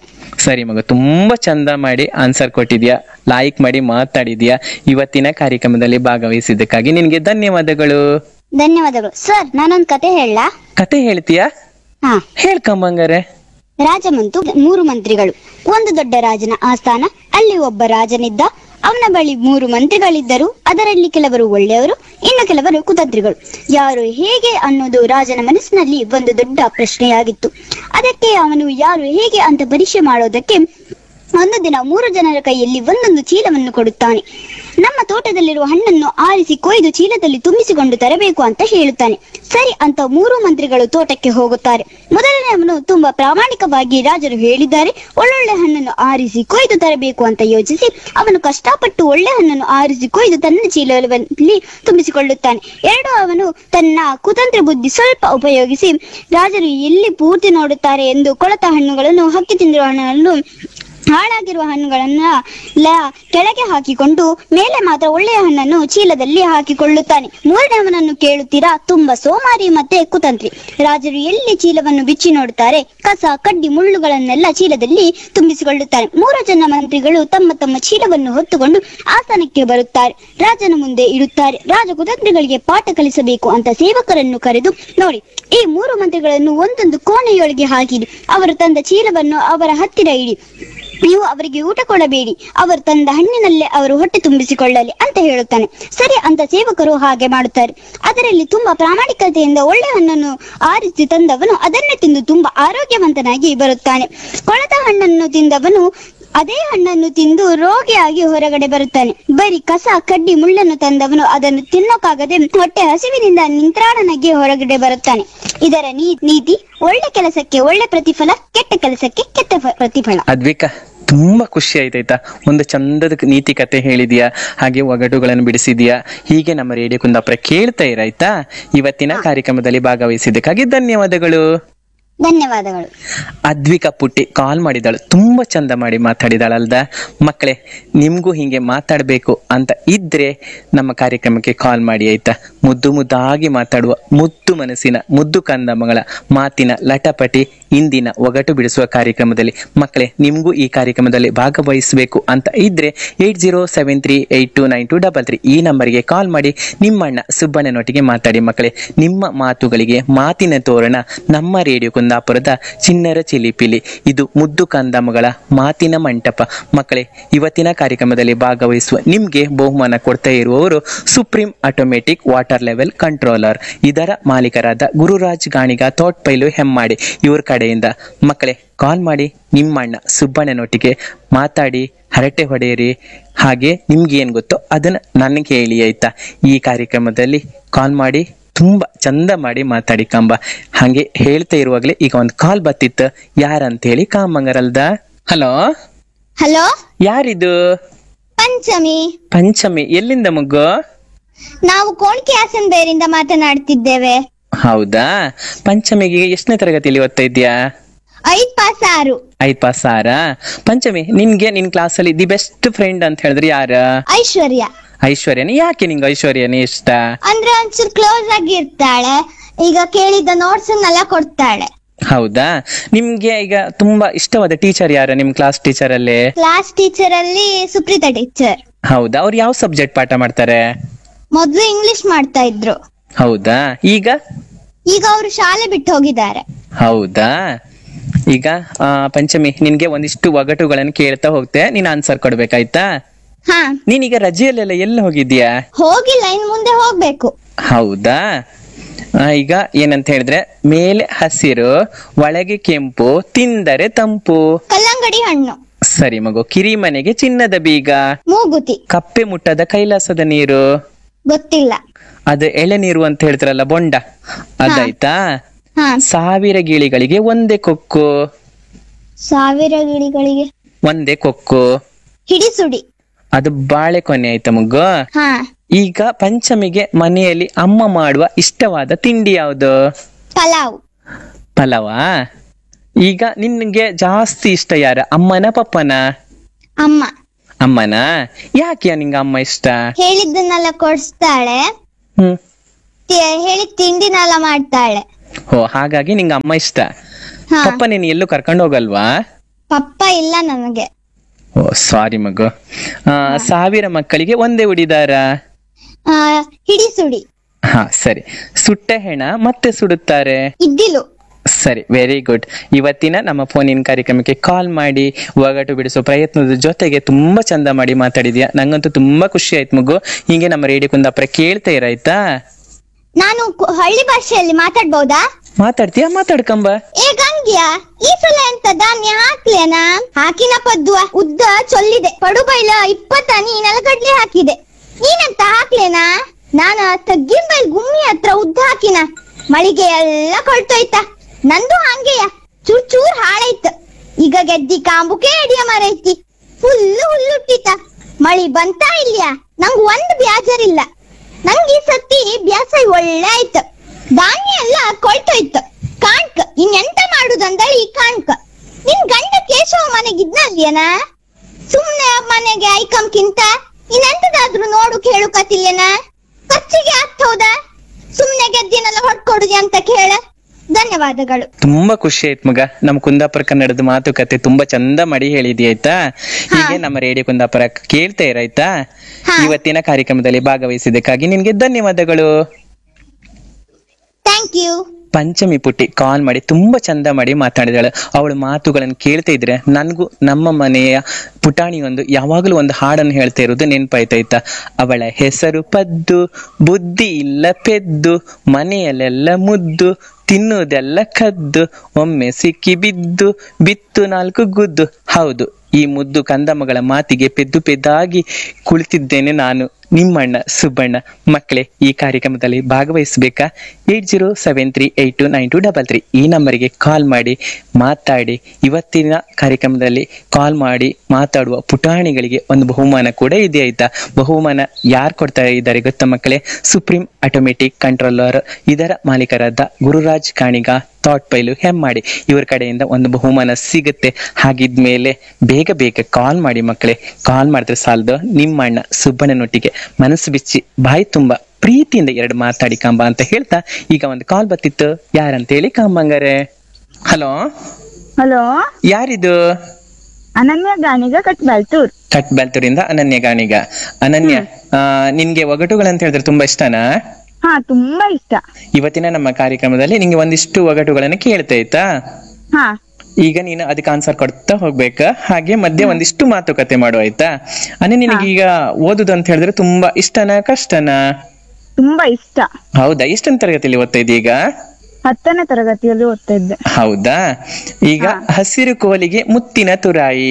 ಸರಿ ಮಗು ತುಂಬಾ ಚಂದ ಮಾಡಿ ಆನ್ಸರ್ ಕೊಟ್ಟಿದ್ಯಾ ಲೈಕ್ ಮಾಡಿ ಮಾತಾಡಿದ್ಯಾ ಇವತ್ತಿನ ಕಾರ್ಯಕ್ರಮದಲ್ಲಿ ಭಾಗವಹಿಸಿದ್ದಕ್ಕಾಗಿ ನಿನ್ಗೆ ಧನ್ಯವಾದಗಳು ಧನ್ಯವಾದಗಳು ಸರ್ ನಾನೊಂದ್ ಕತೆ ಹೇಳ ಕತೆ ಹೇಳ್ತೀಯಾ ಹಾ ಹೇಳ್ಕಂಬಂಗಾರೆ ರಾಜ ಮತ್ತು ಮೂರು ಮಂತ್ರಿಗಳು ಒಂದು ದೊಡ್ಡ ರಾಜನ ಆಸ್ಥಾನ ಅಲ್ಲಿ ಒಬ್ಬ ರಾಜನಿದ್ದ ಅವನ ಬಳಿ ಮೂರು ಮಂತ್ರಿಗಳಿದ್ದರು ಅದರಲ್ಲಿ ಕೆಲವರು ಒಳ್ಳೆಯವರು ಇನ್ನು ಕೆಲವರು ಕುತಂತ್ರಿಗಳು ಯಾರು ಹೇಗೆ ಅನ್ನೋದು ರಾಜನ ಮನಸ್ಸಿನಲ್ಲಿ ಒಂದು ದೊಡ್ಡ ಪ್ರಶ್ನೆಯಾಗಿತ್ತು ಅದಕ್ಕೆ ಅವನು ಯಾರು ಹೇಗೆ ಅಂತ ಪರೀಕ್ಷೆ ಮಾಡೋದಕ್ಕೆ ಒಂದು ದಿನ ಮೂರು ಜನರ ಕೈಯಲ್ಲಿ ಒಂದೊಂದು ಚೀಲವನ್ನು ಕೊಡುತ್ತಾನೆ ನಮ್ಮ ತೋಟದಲ್ಲಿರುವ ಹಣ್ಣನ್ನು ಆರಿಸಿ ಕೊಯ್ದು ಚೀಲದಲ್ಲಿ ತುಂಬಿಸಿಕೊಂಡು ತರಬೇಕು ಅಂತ ಹೇಳುತ್ತಾನೆ ಸರಿ ಅಂತ ಮೂರು ಮಂತ್ರಿಗಳು ತೋಟಕ್ಕೆ ಹೋಗುತ್ತಾರೆ ಮೊದಲನೆಯವನು ತುಂಬಾ ಪ್ರಾಮಾಣಿಕವಾಗಿ ರಾಜರು ಹೇಳಿದ್ದಾರೆ ಒಳ್ಳೊಳ್ಳೆ ಹಣ್ಣನ್ನು ಆರಿಸಿ ಕೊಯ್ದು ತರಬೇಕು ಅಂತ ಯೋಚಿಸಿ ಅವನು ಕಷ್ಟಪಟ್ಟು ಒಳ್ಳೆ ಹಣ್ಣನ್ನು ಆರಿಸಿ ಕೊಯ್ದು ತನ್ನ ಚೀಲದಲ್ಲಿ ತುಂಬಿಸಿಕೊಳ್ಳುತ್ತಾನೆ ಎರಡು ಅವನು ತನ್ನ ಕುತಂತ್ರ ಬುದ್ಧಿ ಸ್ವಲ್ಪ ಉಪಯೋಗಿಸಿ ರಾಜರು ಎಲ್ಲಿ ಪೂರ್ತಿ ನೋಡುತ್ತಾರೆ ಎಂದು ಕೊಳತ ಹಣ್ಣುಗಳನ್ನು ಹಕ್ಕಿ ತಿಂದಿರುವ ಹಣ್ಣನ್ನು ಹಾಳಾಗಿರುವ ಹಣ್ಣುಗಳನ್ನ ಲ- ಕೆಳಗೆ ಹಾಕಿಕೊಂಡು ಮೇಲೆ ಮಾತ್ರ ಒಳ್ಳೆಯ ಹಣ್ಣನ್ನು ಚೀಲದಲ್ಲಿ ಹಾಕಿಕೊಳ್ಳುತ್ತಾನೆ ಮೂರನೇವನನ್ನು ಕೇಳುತ್ತೀರಾ ತುಂಬಾ ಸೋಮಾರಿ ಮತ್ತೆ ಕುತಂತ್ರಿ ರಾಜರು ಎಲ್ಲಿ ಚೀಲವನ್ನು ಬಿಚ್ಚಿ ನೋಡುತ್ತಾರೆ ಕಸ ಕಡ್ಡಿ ಮುಳ್ಳುಗಳನ್ನೆಲ್ಲ ಚೀಲದಲ್ಲಿ ತುಂಬಿಸಿಕೊಳ್ಳುತ್ತಾರೆ ಮೂರು ಜನ ಮಂತ್ರಿಗಳು ತಮ್ಮ ತಮ್ಮ ಚೀಲವನ್ನು ಹೊತ್ತುಕೊಂಡು ಆಸ್ಥಾನಕ್ಕೆ ಬರುತ್ತಾರೆ ರಾಜನ ಮುಂದೆ ಇಡುತ್ತಾರೆ ರಾಜ ಕುತಂತ್ರಿಗಳಿಗೆ ಪಾಠ ಕಲಿಸಬೇಕು ಅಂತ ಸೇವಕರನ್ನು ಕರೆದು ನೋಡಿ ಈ ಮೂರು ಮಂತ್ರಿಗಳನ್ನು ಒಂದೊಂದು ಕೋಣೆಯೊಳಗೆ ಹಾಕಿರಿ ಅವರು ತಂದ ಚೀಲವನ್ನು ಅವರ ಹತ್ತಿರ ಇಡಿ ನೀವು ಅವರಿಗೆ ಊಟ ಕೊಡಬೇಡಿ ಅವರು ತಂದ ಹಣ್ಣಿನಲ್ಲೇ ಅವರು ಹೊಟ್ಟೆ ತುಂಬಿಸಿಕೊಳ್ಳಲಿ ಅಂತ ಹೇಳುತ್ತಾನೆ ಸರಿ ಅಂತ ಸೇವಕರು ಹಾಗೆ ಮಾಡುತ್ತಾರೆ ಅದರಲ್ಲಿ ತುಂಬಾ ಪ್ರಾಮಾಣಿಕತೆಯಿಂದ ಒಳ್ಳೆ ಹಣ್ಣನ್ನು ಆರಿಸಿ ತಂದವನು ಅದನ್ನೇ ತಿಂದು ತುಂಬಾ ಆರೋಗ್ಯವಂತನಾಗಿ ಬರುತ್ತಾನೆ ಕೊಳತ ಹಣ್ಣನ್ನು ತಿಂದವನು ಅದೇ ಹಣ್ಣನ್ನು ತಿಂದು ರೋಗಿಯಾಗಿ ಹೊರಗಡೆ ಬರುತ್ತಾನೆ ಬರೀ ಕಸ ಕಡ್ಡಿ ಮುಳ್ಳನ್ನು ತಂದವನು ಅದನ್ನು ತಿನ್ನೋಕ್ಕಾಗದೆ ಹೊಟ್ಟೆ ಹಸಿವಿನಿಂದ ನಿಂತ್ರಾಣನಾಗಿ ಹೊರಗಡೆ ಬರುತ್ತಾನೆ ಇದರ ನೀ- ನೀತಿ ಒಳ್ಳೆ ಕೆಲಸಕ್ಕೆ ಒಳ್ಳೆ ಪ್ರತಿಫಲ ಕೆಟ್ಟ ಕೆಲಸಕ್ಕೆ ಕೆಟ್ಟ ಫ- ಪ್ರತಿಫಲ ಅದ್ವಿಕಾ ತುಂಬಾ ಖುಷಿ ಆಯ್ತಾಯ್ತಾ ಒಂದು ಚಂದದ ನೀತಿ ಕತೆ ಹೇಳಿದ್ಯಾ ಹಾಗೆ ಒಗಟುಗಳನ್ನು ಬಿಡಿಸಿದ್ಯಾ ಹೀಗೆ ನಮ್ಮ ರೇಡಿಯೋ ಕುಂದಾಪುರ ಕೇಳ್ತಾ ಇರಾಯ್ತಾ ಇವತ್ತಿನ ಕಾರ್ಯಕ್ರಮದಲ್ಲಿ ಭಾಗವಹಿಸಿದ್ದಕ್ಕಾಗಿ ಧನ್ಯವಾದಗಳು ಧನ್ಯವಾದಗಳು ಅದ್ವಿಕಾ ಪುಟ್ಟಿ ಕಾಲ್ ಮಾಡಿದಾಳು ತುಂಬಾ ಚಂದ ಮಾಡಿ ಮಾತಾಡಿದಾಳಲ್ದ ಮಕ್ಕಳೇ ನಿಮ್ಗೂ ಹಿಂಗೆ ಮಾತಾಡ್ಬೇಕು ಅಂತ ಇದ್ರೆ ನಮ್ಮ ಕಾರ್ಯಕ್ರಮಕ್ಕೆ ಕಾಲ್ ಮಾಡಿ ಆಯ್ತಾ ಮುದ್ದು ಮುದ್ದಾಗಿ ಮಾತಾಡುವ ಮುದ್ದು ಮನಸ್ಸಿನ ಮುದ್ದು ಕಂದಮ್ಮಗಳ ಮಾತಿನ ಲಟಪಟಿ ಇಂದಿನ ಒಗಟು ಬಿಡಿಸುವ ಕಾರ್ಯಕ್ರಮದಲ್ಲಿ ಮಕ್ಕಳೇ ನಿಮ್ಗೂ ಈ ಕಾರ್ಯಕ್ರಮದಲ್ಲಿ ಭಾಗವಹಿಸಬೇಕು ಅಂತ ಇದ್ರೆ eight zero seven three eight two nine two double three ಈ ನಂಬರ್ಗೆ ಕಾಲ್ ಮಾಡಿ ನಿಮ್ಮಣ್ಣ ಸುಬ್ಬಣ್ಣನೊಟ್ಟಿಗೆ ಮಾತಾಡಿ ಮಕ್ಕಳೇ ನಿಮ್ಮ ಮಾತುಗಳಿಗೆ ಮಾತಿನ ತೋರಣ ನಮ್ಮ ರೇಡಿಯೋ ಕುಂದಾಪುರದ ಚಿನ್ನರ ಚಿಲಿಪಿಲಿ ಇದು ಮುದ್ದು ಕಂದಮ್ಮಗಳ ಮಾತಿನ ಮಂಟಪ ಮಕ್ಕಳೇ ಇವತ್ತಿನ ಕಾರ್ಯಕ್ರಮದಲ್ಲಿ ಭಾಗವಹಿಸುವ ನಿಮ್ಗೆ ಬಹುಮಾನ ಕೊಡ್ತಾ ಇರುವವರು Supreme automatic water level controller ಇದರ ಮಾಲೀಕರಾದ ಗುರುರಾಜ್ ಗಾಣಿಗ ತೋಟ್ಪೈಲು ಹೆಮ್ಮಾಡಿ ಇವ್ರ ಕಡೆಯಿಂದ ಮಕ್ಕಳೇ ಕಾಲ್ ಮಾಡಿ ನಿಮ್ಮಣ್ಣ ಸುಬ್ಬಣ್ಣನೊಟ್ಟಿಗೆ ಮಾತಾಡಿ ಹರಟೆ ಹೊಡೆಯಿರಿ ಹಾಗೆ ನಿಮ್ಗೆ ಏನ್ ಗೊತ್ತೋ ಅದನ್ನ ನನಗೆ ಹೇಳಿ ಆಯ್ತಾ ಈ ಕಾರ್ಯಕ್ರಮದಲ್ಲಿ ಕಾಲ್ ಮಾಡಿ ತುಂಬಾ ಚಂದ ಮಾಡಿ ಮಾತಾಡಿ ಕಂಬ ಹಾಗೆ ಹೇಳ್ತಾ ಇರುವಾಗ್ಲೇ ಈಗ ಒಂದು ಕಾಲ್ ಬತ್ತಿತ್ತು ಯಾರಂತ ಹೇಳಿ ಕಾಮಂಗರಲ್ದ ಹಲೋ ಹಲೋ ಯಾರಿದು ಪಂಚಮಿ ಪಂಚಮಿ ಎಲ್ಲಿಂದ ಮಗ್ಗು ನಾವು ಕೋಣಿಕೆ ಹಾಸನಬೇರಿಂದ ಮಾತನಾಡ್ತಿದ್ದೇವೆ ಹೌದಾ ಪಂಚಮಿಗೆ ಎಷ್ಟನೇ ತರಗತಿಯಲ್ಲಿ ಓದ್ತಾ ಇದ್ಯಾ ಐದ್ ಪಾಸ್ ಆರು ಐದ್ ಪಾಸ್ ಆರ ಪಂಚಮಿ ನಿನ್ಗೆ ನಿನ್ ಕ್ಲಾಸಲ್ಲಿ ದಿ ಬೆಸ್ಟ್ ಫ್ರೆಂಡ್ ಅಂತ ಹೇಳಿದ್ರೆ ಯಾರ ಐಶ್ವರ್ಯ ಐಶ್ವರ್ಯನೇ ಯಾಕೆ ನಿಂಗೆ ಐಶ್ವರ್ಯನೇ ಇಷ್ಟ ಅಂದ್ರೆ ಒಂಚೂರು ಕ್ಲೋಸ್ ಆಗಿ ಇರ್ತಾಳೆ ಈಗ ಕೇಳಿದ ನೋಟ್ಸ್ ನೆಲ್ಲ ಕೊಡ್ತಾಳೆ ಹೌದಾ ನಿಮ್ಗೆ ಈಗ ತುಂಬಾ ಇಷ್ಟವಾದ ಟೀಚರ್ ಯಾರ ನಿಮ್ ಕ್ಲಾಸ್ ಟೀಚರ್ ಅಲ್ಲಿ ಕ್ಲಾಸ್ ಟೀಚರ್ ಅಲ್ಲಿ ಸುಪ್ರೀತಾ ಟೀಚರ್ ಹೌದಾ ಅವ್ರು ಯಾವ ಸಬ್ಜೆಕ್ಟ್ ಪಾಠ ಮಾಡ್ತಾರೆ ಮೊದ್ಲು ಇಂಗ್ಲಿಷ್ ಮಾಡ್ತಾ ಇದ್ರು ಹೌದಾ ಈಗ ಈಗ ಅವರು ಶಾಲೆ ಬಿಟ್ಟು ಹೋಗಿದ್ದಾರೆ ಹೌದಾ ಈಗ ಆ, ಪಂಚಮಿ ನಿನ್ಗೆ ಒಂದಿಷ್ಟು ಒಗಟುಗಳನ್ನು ಕೇಳ್ತಾ ಹೋಗ್ತೆ ನೀನ್ ಆನ್ಸರ್ ಕೊಡ್ಬೇಕಾಯ್ತಾ ಹಾ ನೀನೀಗ ರಜೆಯಲ್ಲೆಲ್ಲ ಎಲ್ಲ ಹೋಗಿದ್ಯಾ ಹೋಗಿಲ್ಲ ಇನ್ ಮುಂದೆ ಹೋಗ್ಬೇಕು ಹೌದಾ ಆ, ಈಗ ಏನಂತ ಹೇಳಿದ್ರೆ ಮೇಲೆ ಹಸಿರು ಒಳಗೆ ಕೆಂಪು ತಿಂದರೆ ತಂಪು ಕಲ್ಲಂಗಡಿ ಹಣ್ಣು ಸರಿ ಮಗು ಕಿರಿಮನೆಗೆ ಚಿನ್ನದ ಬೀಗ ಮೂಗುತಿ ಕಪ್ಪೆ ಮುಟ್ಟದ ಕೈಲಾಸದ ನೀರು ಗೊತ್ತಿಲ್ಲ ಅದು ಎಳೆನೀರು ಅಂತ ಹೇಳ್ತಾರಲ್ಲ ಬೊಂಡ ಅದಾಯ್ತಾ ಹಾ ಸಾವಿರ ಗಿಳಿಗಳಿಗೆ ಒಂದೇ ಕೊಕ್ಕು ಸಾವಿರ ಗಿಳಿಗಳಿಗೆ ಒಂದೇ ಕೊಕ್ಕು ಹಿಡಿಸುಡಿ ಅದು ಬಾಳೆ ಕೊನೆ ಆಯ್ತಾ ಮಗು ಹಾ ಈಗ ಪಂಚಮಿಗೆ ಮನೆಯಲ್ಲಿ ಅಮ್ಮ ಮಾಡುವ ಇಷ್ಟವಾದ ತಿಂಡಿ ಯಾವುದು ಪಲಾವ್ ಪಲಾವಾ ಈಗ ನಿನ್ಗೆ ಜಾಸ್ತಿ ಇಷ್ಟ ಯಾರ ಅಮ್ಮನ ಪಪ್ಪನ ಅಮ್ಮ ಅಮ್ಮನ ಯಾಕೆ ನಿಂಗೆ ಅಮ್ಮ ಇಷ್ಟ ಹೇಳಿದ್ದನ್ನೆಲ್ಲ ಕೊಡಿಸ್ತಾಳೆ ಹ್ಮ್ ತಿ- ಹೇಳಿದ ತಿಂಡಿನೆಲ್ಲ ಮಾಡ್ತಾಳೆ ಓ ಹಾಗಾಗಿ ನಿಂಗೆ ಅಮ್ಮ ಇಷ್ಟ ಹಾ ಪಪ್ಪ ನೀನು ಎಲ್ಲೂ ಕರ್ಕೊಂಡು ಹೋಗಲ್ವಾ ಪಪ್ಪ ಇಲ್ಲ ನನಗೆ ಓ ಸಾರಿ ಮಗು ಆ, ಸಾವಿರ ಮಕ್ಕಳಿಗೆ ಒಂದೇ ಉಡಿದಾರ ಆ, ಹಿಡಿಸುಡಿ ಹಾ ಸರಿ ಸುಟ್ಟ ಹೆಣ ಮತ್ತೆ ಸುಡುತ್ತಾರೆ ಇದ್ದಿಲು ಸರಿ ವೆರಿ ಗುಡ್ ಇವತ್ತಿನ ನಮ್ಮ ಫೋನಿನ ಕಾರ್ಯಕ್ರಮಕ್ಕೆ ಕಾಲ್ ಮಾಡಿ ಒಗಟು ಬಿಡಿಸೋ ಪ್ರಯತ್ನದ ಜೊತೆಗೆ ತುಂಬಾ ಚಂದ ಮಾಡಿ ಮಾತಾಡಿದ್ಯಾ ನಂಗಂತೂ ತುಂಬಾ ಖುಷಿ ಆಯ್ತು ಮಗು ಹೀಗೆ ನಮ್ಮ ರೇಡಿಯೋ ಕುಂದಾಪುರ ಕೇಳ್ತಾ ಇರಾಯ್ತಾ ನಾನು ಕು- ಹಳ್ಳಿ ಭಾಷೆಯಲ್ಲಿ ಮಾತಾಡ್ಬಹುದಾ ಮಾತಾಡ್ತೀಯಾ ಮಾತಾಡ್ಕಂಬ ಏ ಗಂಗ್ಯ ಈ ಸಲ ಎಂತ ಧಾನ್ಯ ಹಾಕ್ಲೇನಾ ಹಾಕಿನ ಪದ್ದುವ ಉದ್ದ ಚೊಲ್ಲಿದೆ ಪಡುಬೈಲ ಇಪ್ಪತ್ತನಿ ನೆಲಗಡ್ಲೆ ಹಾಕಿದೆ ನೀನೆಂತ ಹಾಕ್ಲೇನಾ ನಾನ ತಗ್ಗಿಂಬೈಲ್ ಗುಮ್ಮಿ ಹತ್ರ ಉದ್ದ ಹಾಕಿನ ಮಳಿಗೆ ಎಲ್ಲ ಕೊಳ್ತೋಯ್ತ ನಂದು ಹಂಗೆಯ ಚೂರ್ ಚೂರ್ ಹಾಳೈತ್ ಈಗ ಗೆದ್ದಿ ಕಾಂಬುಕೆ ಅಡಿಯ ಮರೈತಿ ಫುಲ್ ಹುಲ್ಲುಟ್ಟಿತ ಮಳಿ ಬಂತಾ ಇಲ್ಯಾ ನಂಗ್ ಒಂದ್ ಬ್ಯಾಜರಿಲ್ಲ ನಂಗ್ ಈ ಸತಿ ಬ್ಯಾಸೈ ಒಳ್ಳೆ ಆಯ್ತು ಧಾನ್ಯ ಎಲ್ಲ ಕೊಳ್ತೋಯ್ತು ಕಾಣ್ಕ ಇನ್ನೆಂತ ಮಾಡುದಂದಳಿ ಕಾಣ್ಕ ನಿನ್ ಗಂಡ ಕೇಶವ ಮನೆಗಿದ್ನಲ್ಯನ ಸುಮ್ನೆ ಮನೆಗೆ ಐಕಂಕಿಂತ ಇನ್ನೆಂತದಾದ್ರೂ ನೋಡು ಕೇಳು ಕತಿಲ್ಯನ ಖರ್ಚಿಗೆ ಆಗ್ತೌದ ಸುಮ್ನೆ ಗೆದ್ದಿನೆಲ್ಲ ಹೊಡ್ಕೊಡುದಿ ಅಂತ ಕೇಳ ಧನ್ಯವಾದಗಳು ತುಂಬಾ ಖುಷಿ ಆಯ್ತು ಮಗ ನಮ್ಮ ಕುಂದಾಪುರ ಕನ್ನಡದ ಮಾತುಕತೆ ತುಂಬಾ ಚಂದ ಮಾಡಿ ಹೇಳಿದ್ಯ ಆಯ್ತಾ ಹೀಗೆ ನಮ್ಮ ರೇಡಿಯೋ ಕುಂದಾಪುರ ಕೇಳ್ತಾ ಇರಾಯ್ತಾ ಹಾ. ಇವತ್ತಿನ ಕಾರ್ಯಕ್ರಮದಲ್ಲಿ ಭಾಗವಹಿಸಿದ್ದಕ್ಕಾಗಿ ನಿನ್ಗೆ ಧನ್ಯವಾದಗಳು ಥ್ಯಾಂಕ್ ಯು ಪಂಚಮಿ ಪುಟ್ಟಿ ಕಾಲ್ ಮಾಡಿ ತುಂಬಾ ಚಂದ ಮಾಡಿ ಮಾತಾಡಿದಾಳೆ ಅವಳ ಮಾತುಗಳನ್ನು ಕೇಳ್ತಾ ಇದ್ರೆ ನನ್ಗೂ ನಮ್ಮ ಮನೆಯ ಪುಟಾಣಿಯೊಂದು ಯಾವಾಗಲೂ ಒಂದು ಹಾಡನ್ನು ಹೇಳ್ತಾ ಇರೋದು ನೆನ್ಪಾಯ್ತಾಯ್ತಾ ಅವಳ ಹೆಸರು ಪದ್ದು ಬುದ್ಧಿ ಇಲ್ಲ ಪೆದ್ದು ಮನೆಯಲ್ಲೆಲ್ಲ ಮುದ್ದು ತಿನ್ನುವುದೆಲ್ಲ ಕದ್ದು ಒಮ್ಮೆ ಸಿಕ್ಕಿ ಬಿದ್ದು ಬಿತ್ತು ನಾಲ್ಕು ಗುದ್ದು ಹೌದು ಈ ಮುದ್ದು ಕಂದಮ್ಮಗಳ ಮಾತಿಗೆ ಪೆದ್ದು ಪೆದ್ದಾಗಿ ಕುಳಿತಿದ್ದೇನೆ ನಾನು ನಿಮ್ಮಣ್ಣ ಸುಬ್ಬಣ್ಣ ಮಕ್ಕಳೇ ಈ ಕಾರ್ಯಕ್ರಮದಲ್ಲಿ ಭಾಗವಹಿಸಬೇಕಾ eight zero seven three eight two nine two double three ಈ ನಂಬರಿಗೆ ಕಾಲ್ ಮಾಡಿ ಮಾತಾಡಿ ಇವತ್ತಿನ ಕಾರ್ಯಕ್ರಮದಲ್ಲಿ ಕಾಲ್ ಮಾಡಿ ಮಾತಾಡುವ ಪುಟಾಣಿಗಳಿಗೆ ಒಂದು ಬಹುಮಾನ ಕೂಡ ಇದೆ ಆಯ್ತಾ ಬಹುಮಾನ ಯಾರು ಕೊಡ್ತಾ ಇದ್ದಾರೆ ಗೊತ್ತಾ ಮಕ್ಕಳೇ ಸುಪ್ರೀಂ ಆಟೋಮೆಟಿಕ್ ಕಂಟ್ರೋಲರ್ ಇದರ ಮಾಲೀಕರಾದ ಗುರುರಾಜ್ ಕಾಣಿಗ ಥಾಟ್ ಪೈಲು ಹೆಮ್ಮಾಡಿ ಇವ್ರ ಕಡೆಯಿಂದ ಒಂದು ಬಹುಮಾನ ಸಿಗುತ್ತೆ ಹಾಗಿದ್ಮೇಲೆ ಬೇಗ ಬೇಗ ಕಾಲ್ ಮಾಡಿ ಮಕ್ಕಳೇ ಕಾಲ್ ಮಾಡಿದ್ರೆ ಸಾಲದು ನಿಮ್ಮ ಅಣ್ಣ ಸುಬ್ಬಣ್ಣನೊಟ್ಟಿಗೆ ಮನಸ್ಸು ಬಿಚ್ಚಿ ಬಾಯಿ ತುಂಬಾ ಪ್ರೀತಿಯಿಂದ ಎರಡು ಮಾತಾಡಿ ಕಂಬ ಅಂತ ಹೇಳ್ತಾ ಈಗ ಒಂದು ಕಾಲ್ ಬತ್ತಿತ್ತು ಯಾರಂತೇಳಿ ಕಾಂಬಂಗಾರೆ ಹಲೋ ಹಲೋ ಯಾರಿದು ಅನನ್ಯ ಗಾಣಿಗ ಕಟ್ಬಾಳ್ತೂರ್ ಕಟ್ ಬೆಲ್ತೂರಿಂದ ಅನನ್ಯ ಗಾಣಿಗ ಅನನ್ಯ ಆ, ನಿನ್ಗೆ ಒಗಟುಗಳಂತ ಹೇಳಿದ್ರೆ ತುಂಬಾ ಇಷ್ಟನಾ ಹಾ ತುಂಬಾ ಇಷ್ಟ ಇವತ್ತಿನ ನಮ್ಮ ಕಾರ್ಯಕ್ರಮದಲ್ಲಿ ನಿಂಗೆ ಒಂದಿಷ್ಟು ಒಗಟುಗಳನ್ನು ಕೇಳ್ತಾ ಆಯ್ತಾ ಹಾ ಈಗ ನೀನು ಅದಕ್ಕೆ ಆನ್ಸರ್ ಕೊಡ್ತಾ ಹೋಗ್ಬೇಕ ಹಾಗೆ ಮಧ್ಯೆ ಒಂದಿಷ್ಟು ಮಾತುಕತೆ ಮಾಡು ಆಯ್ತಾ ಅನೇ ನಿನಗೆ ಈಗ ಓದುದು ಅಂತ ಹೇಳಿದ್ರೆ ತುಂಬಾ ಇಷ್ಟನಾ ಕಷ್ಟನಾ ತುಂಬಾ ಇಷ್ಟ ಹೌದಾ ಎಷ್ಟನೇ ತರಗತಿಯಲ್ಲಿ ಓದ್ತಾ ಇದೀಗ ಹತ್ತನೇ ತರಗತಿಯಲ್ಲಿ ಓದ್ತಾ ಇದ್ದೆ ಹೌದಾ ಈಗ ಹಸಿರು ಕೋಲಿಗೆ ಮುತ್ತಿನ ತುರಾಯಿ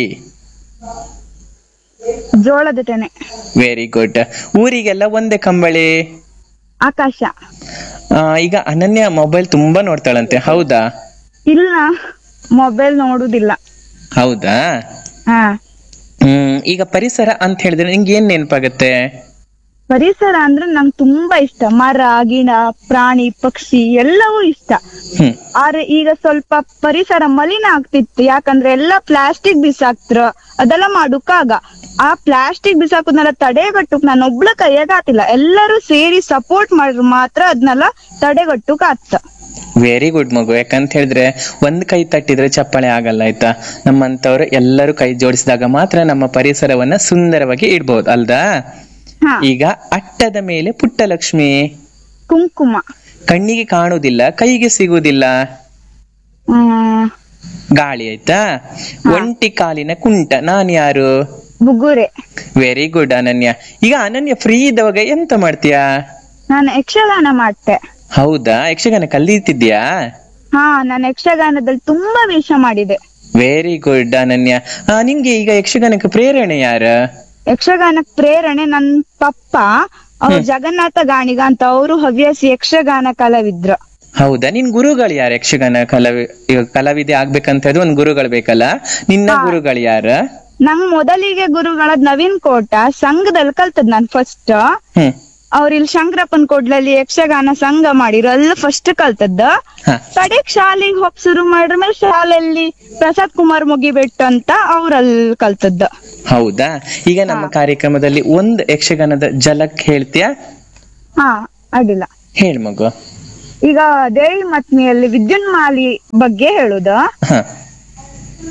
ಜೋಳದ ತೆನೆ ವೆರಿ ಗುಡ್ ಊರಿಗೆಲ್ಲ ಒಂದೇ ಕಂಬಳಿ ಆಕಾಶ ಆ, ಈಗ ಅನನ್ಯ ಮೊಬೈಲ್ ತುಂಬಾ ನೋಡ್ತಾಳಂತೆ ಹೌದಾ ಇಲ್ಲ ಮೊಬೈಲ್ ನೋಡುದಿಲ್ಲ ಹೌದಾ ಹಾ ಹ್ಮ್ ಈಗ ಪರಿಸರ ಅಂತ ಹೇಳಿದ್ರೆ ನಿಂಗೆ ಏನ್ ನೆನಪಾಗತ್ತೆ ಪರಿಸರ ಅಂದ್ರೆ ನಂಗೆ ತುಂಬಾ ಇಷ್ಟ ಮರ ಗಿಡ ಪ್ರಾಣಿ ಪಕ್ಷಿ ಎಲ್ಲವೂ ಇಷ್ಟ ಹ್ಮ್ ಆದ್ರೆ ಈಗ ಸ್ವಲ್ಪ ಪರಿಸರ ಮಲಿನ ಆಗ್ತಿತ್ತು ಯಾಕಂದ್ರೆ ಎಲ್ಲ ಪ್ಲಾಸ್ಟಿಕ್ ಬಿಸಾಕ್ತ್ರ ಅದೆಲ್ಲ ಮಾಡುಕ್ಕಾಗ ಆ ಪ್ಲಾಸ್ಟಿಕ್ ಬಿಸಾಕೋದ್ನೆಲ್ಲ ತಡೆಗಟ್ಟುಕ್ ನಾನು ಒಬ್ಳ ಕೈಯಾಗ ಆತಿಲ್ಲ ಎಲ್ಲರೂ ಸೇರಿ ಸಪೋರ್ಟ್ ಮಾಡಿದ್ರು ಮಾತ್ರ ಅದನ್ನೆಲ್ಲ ತಡೆಗಟ್ಟುಕ್ ಆತ ವೆರಿ ಗುಡ್ ಮಗು ಯಾಕಂತ ಹೇಳಿದ್ರೆ ಒಂದ್ ಕೈ ತಟ್ಟಿದ್ರೆ ಚಪ್ಪಾಳೆ ಆಗಲ್ಲ ಆಯ್ತಾ ನಮ್ಮಂತವ್ರು ಎಲ್ಲರೂ ಕೈ ಜೋಡಿಸಿದಾಗ ಮಾತ್ರ ನಮ್ಮ ಪರಿಸರವನ್ನ ಸುಂದರವಾಗಿ ಇಡ್ಬೋದು ಅಲ್ದಾ ಹಾ ಈಗ ಅಟ್ಟದ ಮೇಲೆ ಪುಟ್ಟ ಲಕ್ಷ್ಮಿ ಕುಂಕುಮ ಕಣ್ಣಿಗೆ ಕಾಣುವುದಿಲ್ಲ ಕೈಗೆ ಸಿಗುವುದಿಲ್ಲ ಹ್ಮ್ ಗಾಳಿ ಆಯ್ತಾ ಒಂಟಿ ಕಾಲಿನ ಕುಂಟ ನಾನ್ ಯಾರು ಬುಗುರೆ ವೆರಿ ಗುಡ್ ಅನನ್ಯ ಈಗ ಅನನ್ಯ ಫ್ರೀ ಇದ್ದವಾಗ ಎಂತ ಮಾಡ್ತೀಯಾ ನಾನು ಯಕ್ಷಗಾನ ಮಾಡ್ತೆ ಹೌದಾ ಯಕ್ಷಗಾನ ಕಲಿತಿದ್ಯಾ ಹಾ ನಾನು ಯಕ್ಷಗಾನದಲ್ಲಿ ತುಂಬಾ ವೇಷ ಮಾಡಿದೆ ವೆರಿ ಗುಡ್ ಅನನ್ಯ ಆ, ನಿಂಗೆ ಈಗ ಯಕ್ಷಗಾನಕ್ಕೆ ಪ್ರೇರಣೆ ಯಾರ ಯಕ್ಷಗಾನಕ್ ಪ್ರೇರಣೆ ನನ್ ಪಪ್ಪ ಅವ್ರು ಜಗನ್ನಾಥ ಗಾಣಿಗ ಅಂತ ಅವರು ಹವ್ಯಾಸಿ ಯಕ್ಷಗಾನ ಕಲಾವಿದ್ರು ಹೌದಾ ನಿನ್ ಗುರುಗಳು ಯಾರು ಯಕ್ಷಗಾನ ಕಲಾವಿ ಈಗ ಕಲಾವಿದೆ ಆಗ್ಬೇಕಂತ ಹೇಳಿದ್ರೆ ಒಂದ್ ಗುರುಗಳು ಬೇಕಲ್ಲ ನಿನ್ನ ಗುರುಗಳು ಯಾರ ನಂಗ್ ಮೊದಲಿಗೆ ಗುರುಗಳದ್ ನವೀನ್ ಕೋಟ ಸಂಘದಲ್ಲಿ ಕಲ್ತದ್ ನಾನ್ ಫಸ್ಟ್ ಹ್ಮ್ ಅವ್ರ ಇಲ್ಲಿ ಶಂಕರಪ್ಪನ್ ಕೊಡ್ಲಲ್ಲಿ ಯಕ್ಷಗಾನ ಸಂಘ ಮಾಡಿರು ಅಲ್ಲ ಫಸ್ಟ್ ಕಲ್ತದ್ದ ಹ ಕಡೆಗ್ ಶಾಲೆಗೆ ಹೋಗ್ ಶುರು ಮಾಡಿದ್ರ ಮೇಲೆ ಶಾಲೆಯಲ್ಲಿ ಪ್ರಸಾದ್ ಕುಮಾರ್ ಮುಗಿಬೆಟ್ಟು ಅಂತ ಅವ್ರಲ್ಲಿ ಕಲ್ತದ್ದ ಹೌದಾ ಈಗ ನಮ್ಮ ಕಾರ್ಯಕ್ರಮದಲ್ಲಿ ಒಂದ್ ಯಕ್ಷಗಾನದ ಜಲಕ್ ಹೇಳ್ತೀಯಾ ಹಾ ಅಡ್ಡಿಲ್ಲ ಹೇಳ್ ಮಗು ಈಗ ದೇವಿ ಮತ್ಮಿಯಲ್ಲಿ ವಿದ್ಯುನ್ಮಾಲಿ ಬಗ್ಗೆ ಹೇಳುದ ಹ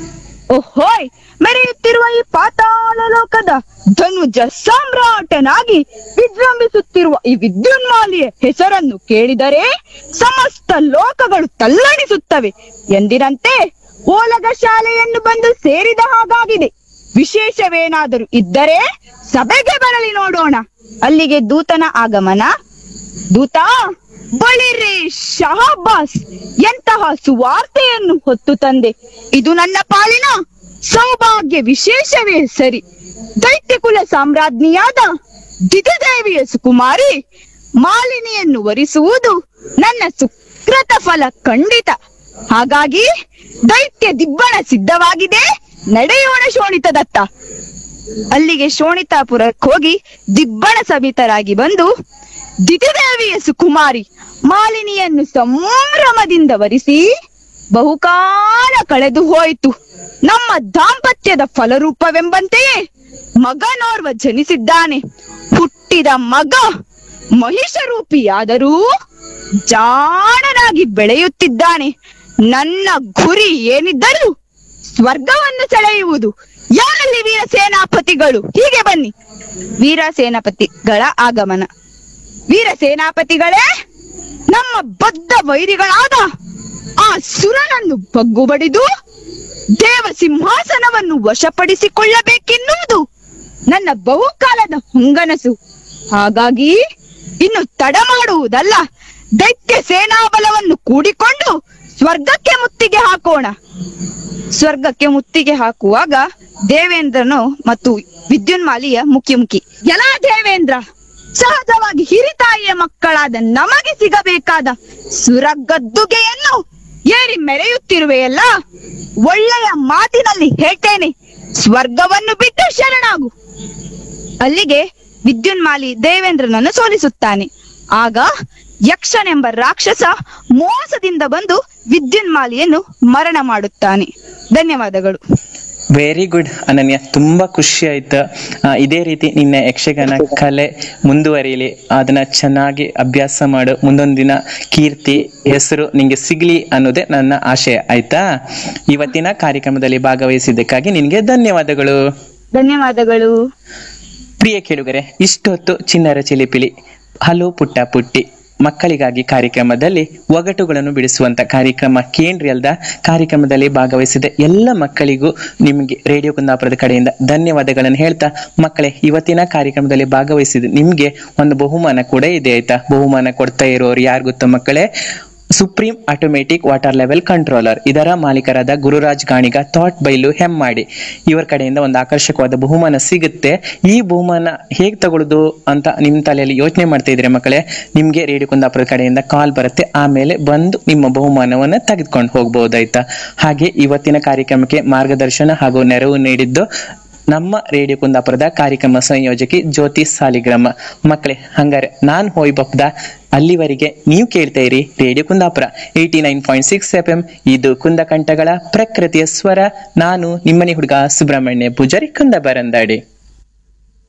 ಓಹೋಯ್ ಮೆರೆಯುತ್ತಿರುವ ಈ ಪಾತಾಳ ಲೋಕದ ಧನುಜ ಸಾಮ್ರಾಟನಾಗಿ ವಿಜೃಂಭಿಸುತ್ತಿರುವ ಈ ವಿದ್ಯುನ್ಮಾಲಿಯ ಹೆಸರನ್ನು ಕೇಳಿದರೆ ಸಮಸ್ತ ಲೋಕಗಳು ತಲ್ಲಣಿಸುತ್ತವೆ ಎಂದಿನಂತೆ ಓಲಗ ಶಾಲೆಯನ್ನು ಬಂದು ಸೇರಿದ ಹಾಗಾಗಿದೆ ವಿಶೇಷವೇನಾದರೂ ಇದ್ದರೆ ಸಭೆಗೆ ಬರಲಿ ನೋಡೋಣ ಅಲ್ಲಿಗೆ ದೂತನ ಆಗಮನ ದೂತ ಬಳಿರಿ ಶಹಬ್ಬಾಸ್ ಎಂತಹ ಸುವಾರ್ತೆಯನ್ನು ಹೊತ್ತು ತಂದೆ ಇದು ನನ್ನ ಪಾಲಿನ ಸೌಭಾಗ್ಯ ವಿಶೇಷವೇ ಸರಿ ದೈತ್ಯಕುಲ ಸಾಮ್ರಾಜ್ಞಿಯಾದ ದಿಗದೇವಿಯ ಸುಕುಮಾರಿ ಮಾಲಿನಿಯನ್ನು ವರಿಸುವುದು ನನ್ನ ಸುಕೃತ ಫಲ ಖಂಡಿತ ಹಾಗಾಗಿ ದೈತ್ಯ ದಿಬ್ಬಣ ಸಿದ್ಧವಾಗಿದೆ ನಡೆಯೋಣ ಶೋಣಿತದತ್ತ ಅಲ್ಲಿಗೆ ಶೋಣಿತಾಪುರಕ್ಕೆ ಹೋಗಿ ದಿಬ್ಬಣ ಸಮೇತರಾಗಿ ಬಂದು ದಿತಿದೇವಿಯ ಸುಕುಮಾರಿ ಮಾಲಿನಿಯನ್ನು ಸಂಭ್ರಮದಿಂದ ವರಿಸಿ ಬಹುಕಾಲ ಕಳೆದು ಹೋಯಿತು ನಮ್ಮ ದಾಂಪತ್ಯದ ಫಲರೂಪವೆಂಬಂತೆಯೇ ಮಗನೋರ್ವ ಜನಿಸಿದ್ದಾನೆ ಹುಟ್ಟಿದ ಮಗ ಮಹಿಷರೂಪಿಯಾದರೂ ಜಾಣನಾಗಿ ಬೆಳೆಯುತ್ತಿದ್ದಾನೆ ನನ್ನ ಗುರಿ ಏನಿದ್ದರೂ ಸ್ವರ್ಗವನ್ನು ಸೆಳೆಯುವುದು ಯಾರಲ್ಲಿ ವೀರ ಸೇನಾಪತಿಗಳು ಹೀಗೆ ಬನ್ನಿ ವೀರ ಸೇನಾಪತಿಗಳ ಆಗಮನ ವೀರ ಸೇನಾಪತಿಗಳೇ ನಮ್ಮ ಬದ್ಧ ವೈರಿಗಳಾದ ಆ ಸುರನನ್ನು ಬಗ್ಗು ಬಡಿದು ದೇವ ಸಿಂಹಾಸನವನ್ನು ವಶಪಡಿಸಿಕೊಳ್ಳಬೇಕೆನ್ನುವುದು ನನ್ನ ಬಹುಕಾಲದ ಹೊಂಗನಸು ಹಾಗಾಗಿ ಇನ್ನು ತಡ ಮಾಡುವುದಲ್ಲ ದೈತ್ಯ ಸೇನಾಬಲವನ್ನು ಕೂಡಿಕೊಂಡು ಸ್ವರ್ಗಕ್ಕೆ ಮುತ್ತಿಗೆ ಹಾಕೋಣ ಸ್ವರ್ಗಕ್ಕೆ ಮುತ್ತಿಗೆ ಹಾಕುವಾಗ ದೇವೇಂದ್ರನು ಮತ್ತು ವಿದ್ಯುನ್ಮಾಲಿಯ ಮುಖಿಮುಖಿ ಎಲ್ಲ ದೇವೇಂದ್ರ ಸಹಜವಾಗಿ ಹಿರಿತಾಯಿಯ ಮಕ್ಕಳಾದ ನಮಗೆ ಸಿಗಬೇಕಾದ ಸುರಗದ್ದುಗೆಯನ್ನು ಏರಿ ಮೆರೆಯುತ್ತಿರುವೆಯಲ್ಲ ಒಳ್ಳೆಯ ಮಾತಿನಲ್ಲಿ ಹೇಳ್ತೇನೆ ಸ್ವರ್ಗವನ್ನು ಬಿಟ್ಟು ಶರಣಾಗು ಅಲ್ಲಿಗೆ ವಿದ್ಯುನ್ಮಾಲಿ ದೇವೇಂದ್ರನನ್ನು ಸೋಲಿಸುತ್ತಾನೆ ಆಗ ಯಕ್ಷನೆಂಬ ರಾಕ್ಷಸ ಮೋಸದಿಂದ ಬಂದು ವಿದ್ಯುನ್ಮಾಲಿಯನ್ನು ಮರಣ ಮಾಡುತ್ತಾನೆ ಧನ್ಯವಾದಗಳು ವೆರಿ ಗುಡ್ ಅನನ್ಯ ತುಂಬಾ ಖುಷಿ ಆಯ್ತು ಆ, ಇದೇ ರೀತಿ ನಿನ್ನ ಯಕ್ಷಗಾನ ಕಲೆ ಮುಂದುವರಿಯಲಿ ಅದನ್ನ ಚೆನ್ನಾಗಿ ಅಭ್ಯಾಸ ಮಾಡು ಮುಂದೊಂದು ದಿನ ಕೀರ್ತಿ ಹೆಸರು ನಿಂಗೆ ಸಿಗ್ಲಿ ಅನ್ನೋದೇ ನನ್ನ ಆಶಯ ಆಯ್ತಾ ಇವತ್ತಿನ ಕಾರ್ಯಕ್ರಮದಲ್ಲಿ ಭಾಗವಹಿಸಿದ್ದಕ್ಕಾಗಿ ನಿನ್ಗೆ ಧನ್ಯವಾದಗಳು ಧನ್ಯವಾದಗಳು ಪ್ರಿಯ ಕೇಳುಗರೆ ಇಷ್ಟೊತ್ತು ಚಿನ್ನರ ಚಿಲಿಪಿಲಿ ಹಲೋ ಪುಟ್ಟ ಪುಟ್ಟಿ ಮಕ್ಕಳಿಗಾಗಿ ಕಾರ್ಯಕ್ರಮದಲ್ಲಿ ಒಗಟುಗಳನ್ನು ಬಿಡಿಸುವಂತ ಕಾರ್ಯಕ್ರಮ ಕೇಂದ್ರಿ ಅಲ್ದ ಕಾರ್ಯಕ್ರಮದಲ್ಲಿ ಭಾಗವಹಿಸಿದ ಎಲ್ಲ ಮಕ್ಕಳಿಗೂ ನಿಮಗೆ ರೇಡಿಯೋ ಕುಂದಾಪುರದ ಕಡೆಯಿಂದ ಧನ್ಯವಾದಗಳನ್ನು ಹೇಳ್ತಾ ಮಕ್ಕಳೇ ಇವತ್ತಿನ ಕಾರ್ಯಕ್ರಮದಲ್ಲಿ ಭಾಗವಹಿಸಿದ ನಿಮ್ಗೆ ಒಂದು ಬಹುಮಾನ ಕೂಡ ಇದೆ ಆಯ್ತಾ ಬಹುಮಾನ ಕೊಡ್ತಾ ಇರೋರು ಯಾರು ಗೊತ್ತಾ ಮಕ್ಕಳೇ Supreme automatic water level controller ಇದರ ಮಾಲೀಕರಾದ ಗುರುರಾಜ್ ಗಾಣಿಗ ಥಾಟ್ ಬೈಲು ಹೆಮ್ಮಾಡಿ ಇವರ ಕಡೆಯಿಂದ ಒಂದು ಆಕರ್ಷಕವಾದ ಬಹುಮಾನ ಸಿಗುತ್ತೆ ಈ ಬಹುಮಾನ ಹೇಗ್ ತಗೊಳ್ಳೋದು ಅಂತ ನಿಮ್ ತಲೆಯಲ್ಲಿ ಯೋಚನೆ ಮಾಡ್ತಾ ಇದ್ರೆ ಮಕ್ಕಳೇ ನಿಮ್ಗೆ ರೇಡಿಯೋ ಕುಂದಾಪುರ ಕಡೆಯಿಂದ ಕಾಲ್ ಬರುತ್ತೆ ಆಮೇಲೆ ಬಂದು ನಿಮ್ಮ ಬಹುಮಾನವನ್ನ ತೆಗೆದುಕೊಂಡು ಹೋಗ್ಬಹುದಾಯ್ತಾ ಹಾಗೆ ಇವತ್ತಿನ ಕಾರ್ಯಕ್ರಮಕ್ಕೆ ಮಾರ್ಗದರ್ಶನ ಹಾಗೂ ನೆರವು ನೀಡಿದ್ದು ನಮ್ಮ ರೇಡಿಯೋ ಕುಂದಾಪುರದ ಕಾರ್ಯಕ್ರಮ ಸಂಯೋಜಕಿ ಜ್ಯೋತಿ ಸಾಲಿಗ್ರಾಮ ಮಕ್ಕಳೇ ಹಂಗಾರೆ ನಾನ್ ಹೋಯ್ ಬಪ್ದ ಅಲ್ಲಿವರೆಗೆ ನೀವು ಕೇಳ್ತಾ ಇರಿ radio Kundapura eighty nine point six F M ಇದು ಕುಂದಕಂಠಗಳ ಪ್ರಕೃತಿಯ ಸ್ವರ ನಾನು ನಿಮ್ಮನೆ ಹುಡುಗ ಸುಬ್ರಹ್ಮಣ್ಯ ಪೂಜಾರಿ ಕುಂದ ಬರಂದಾಡಿ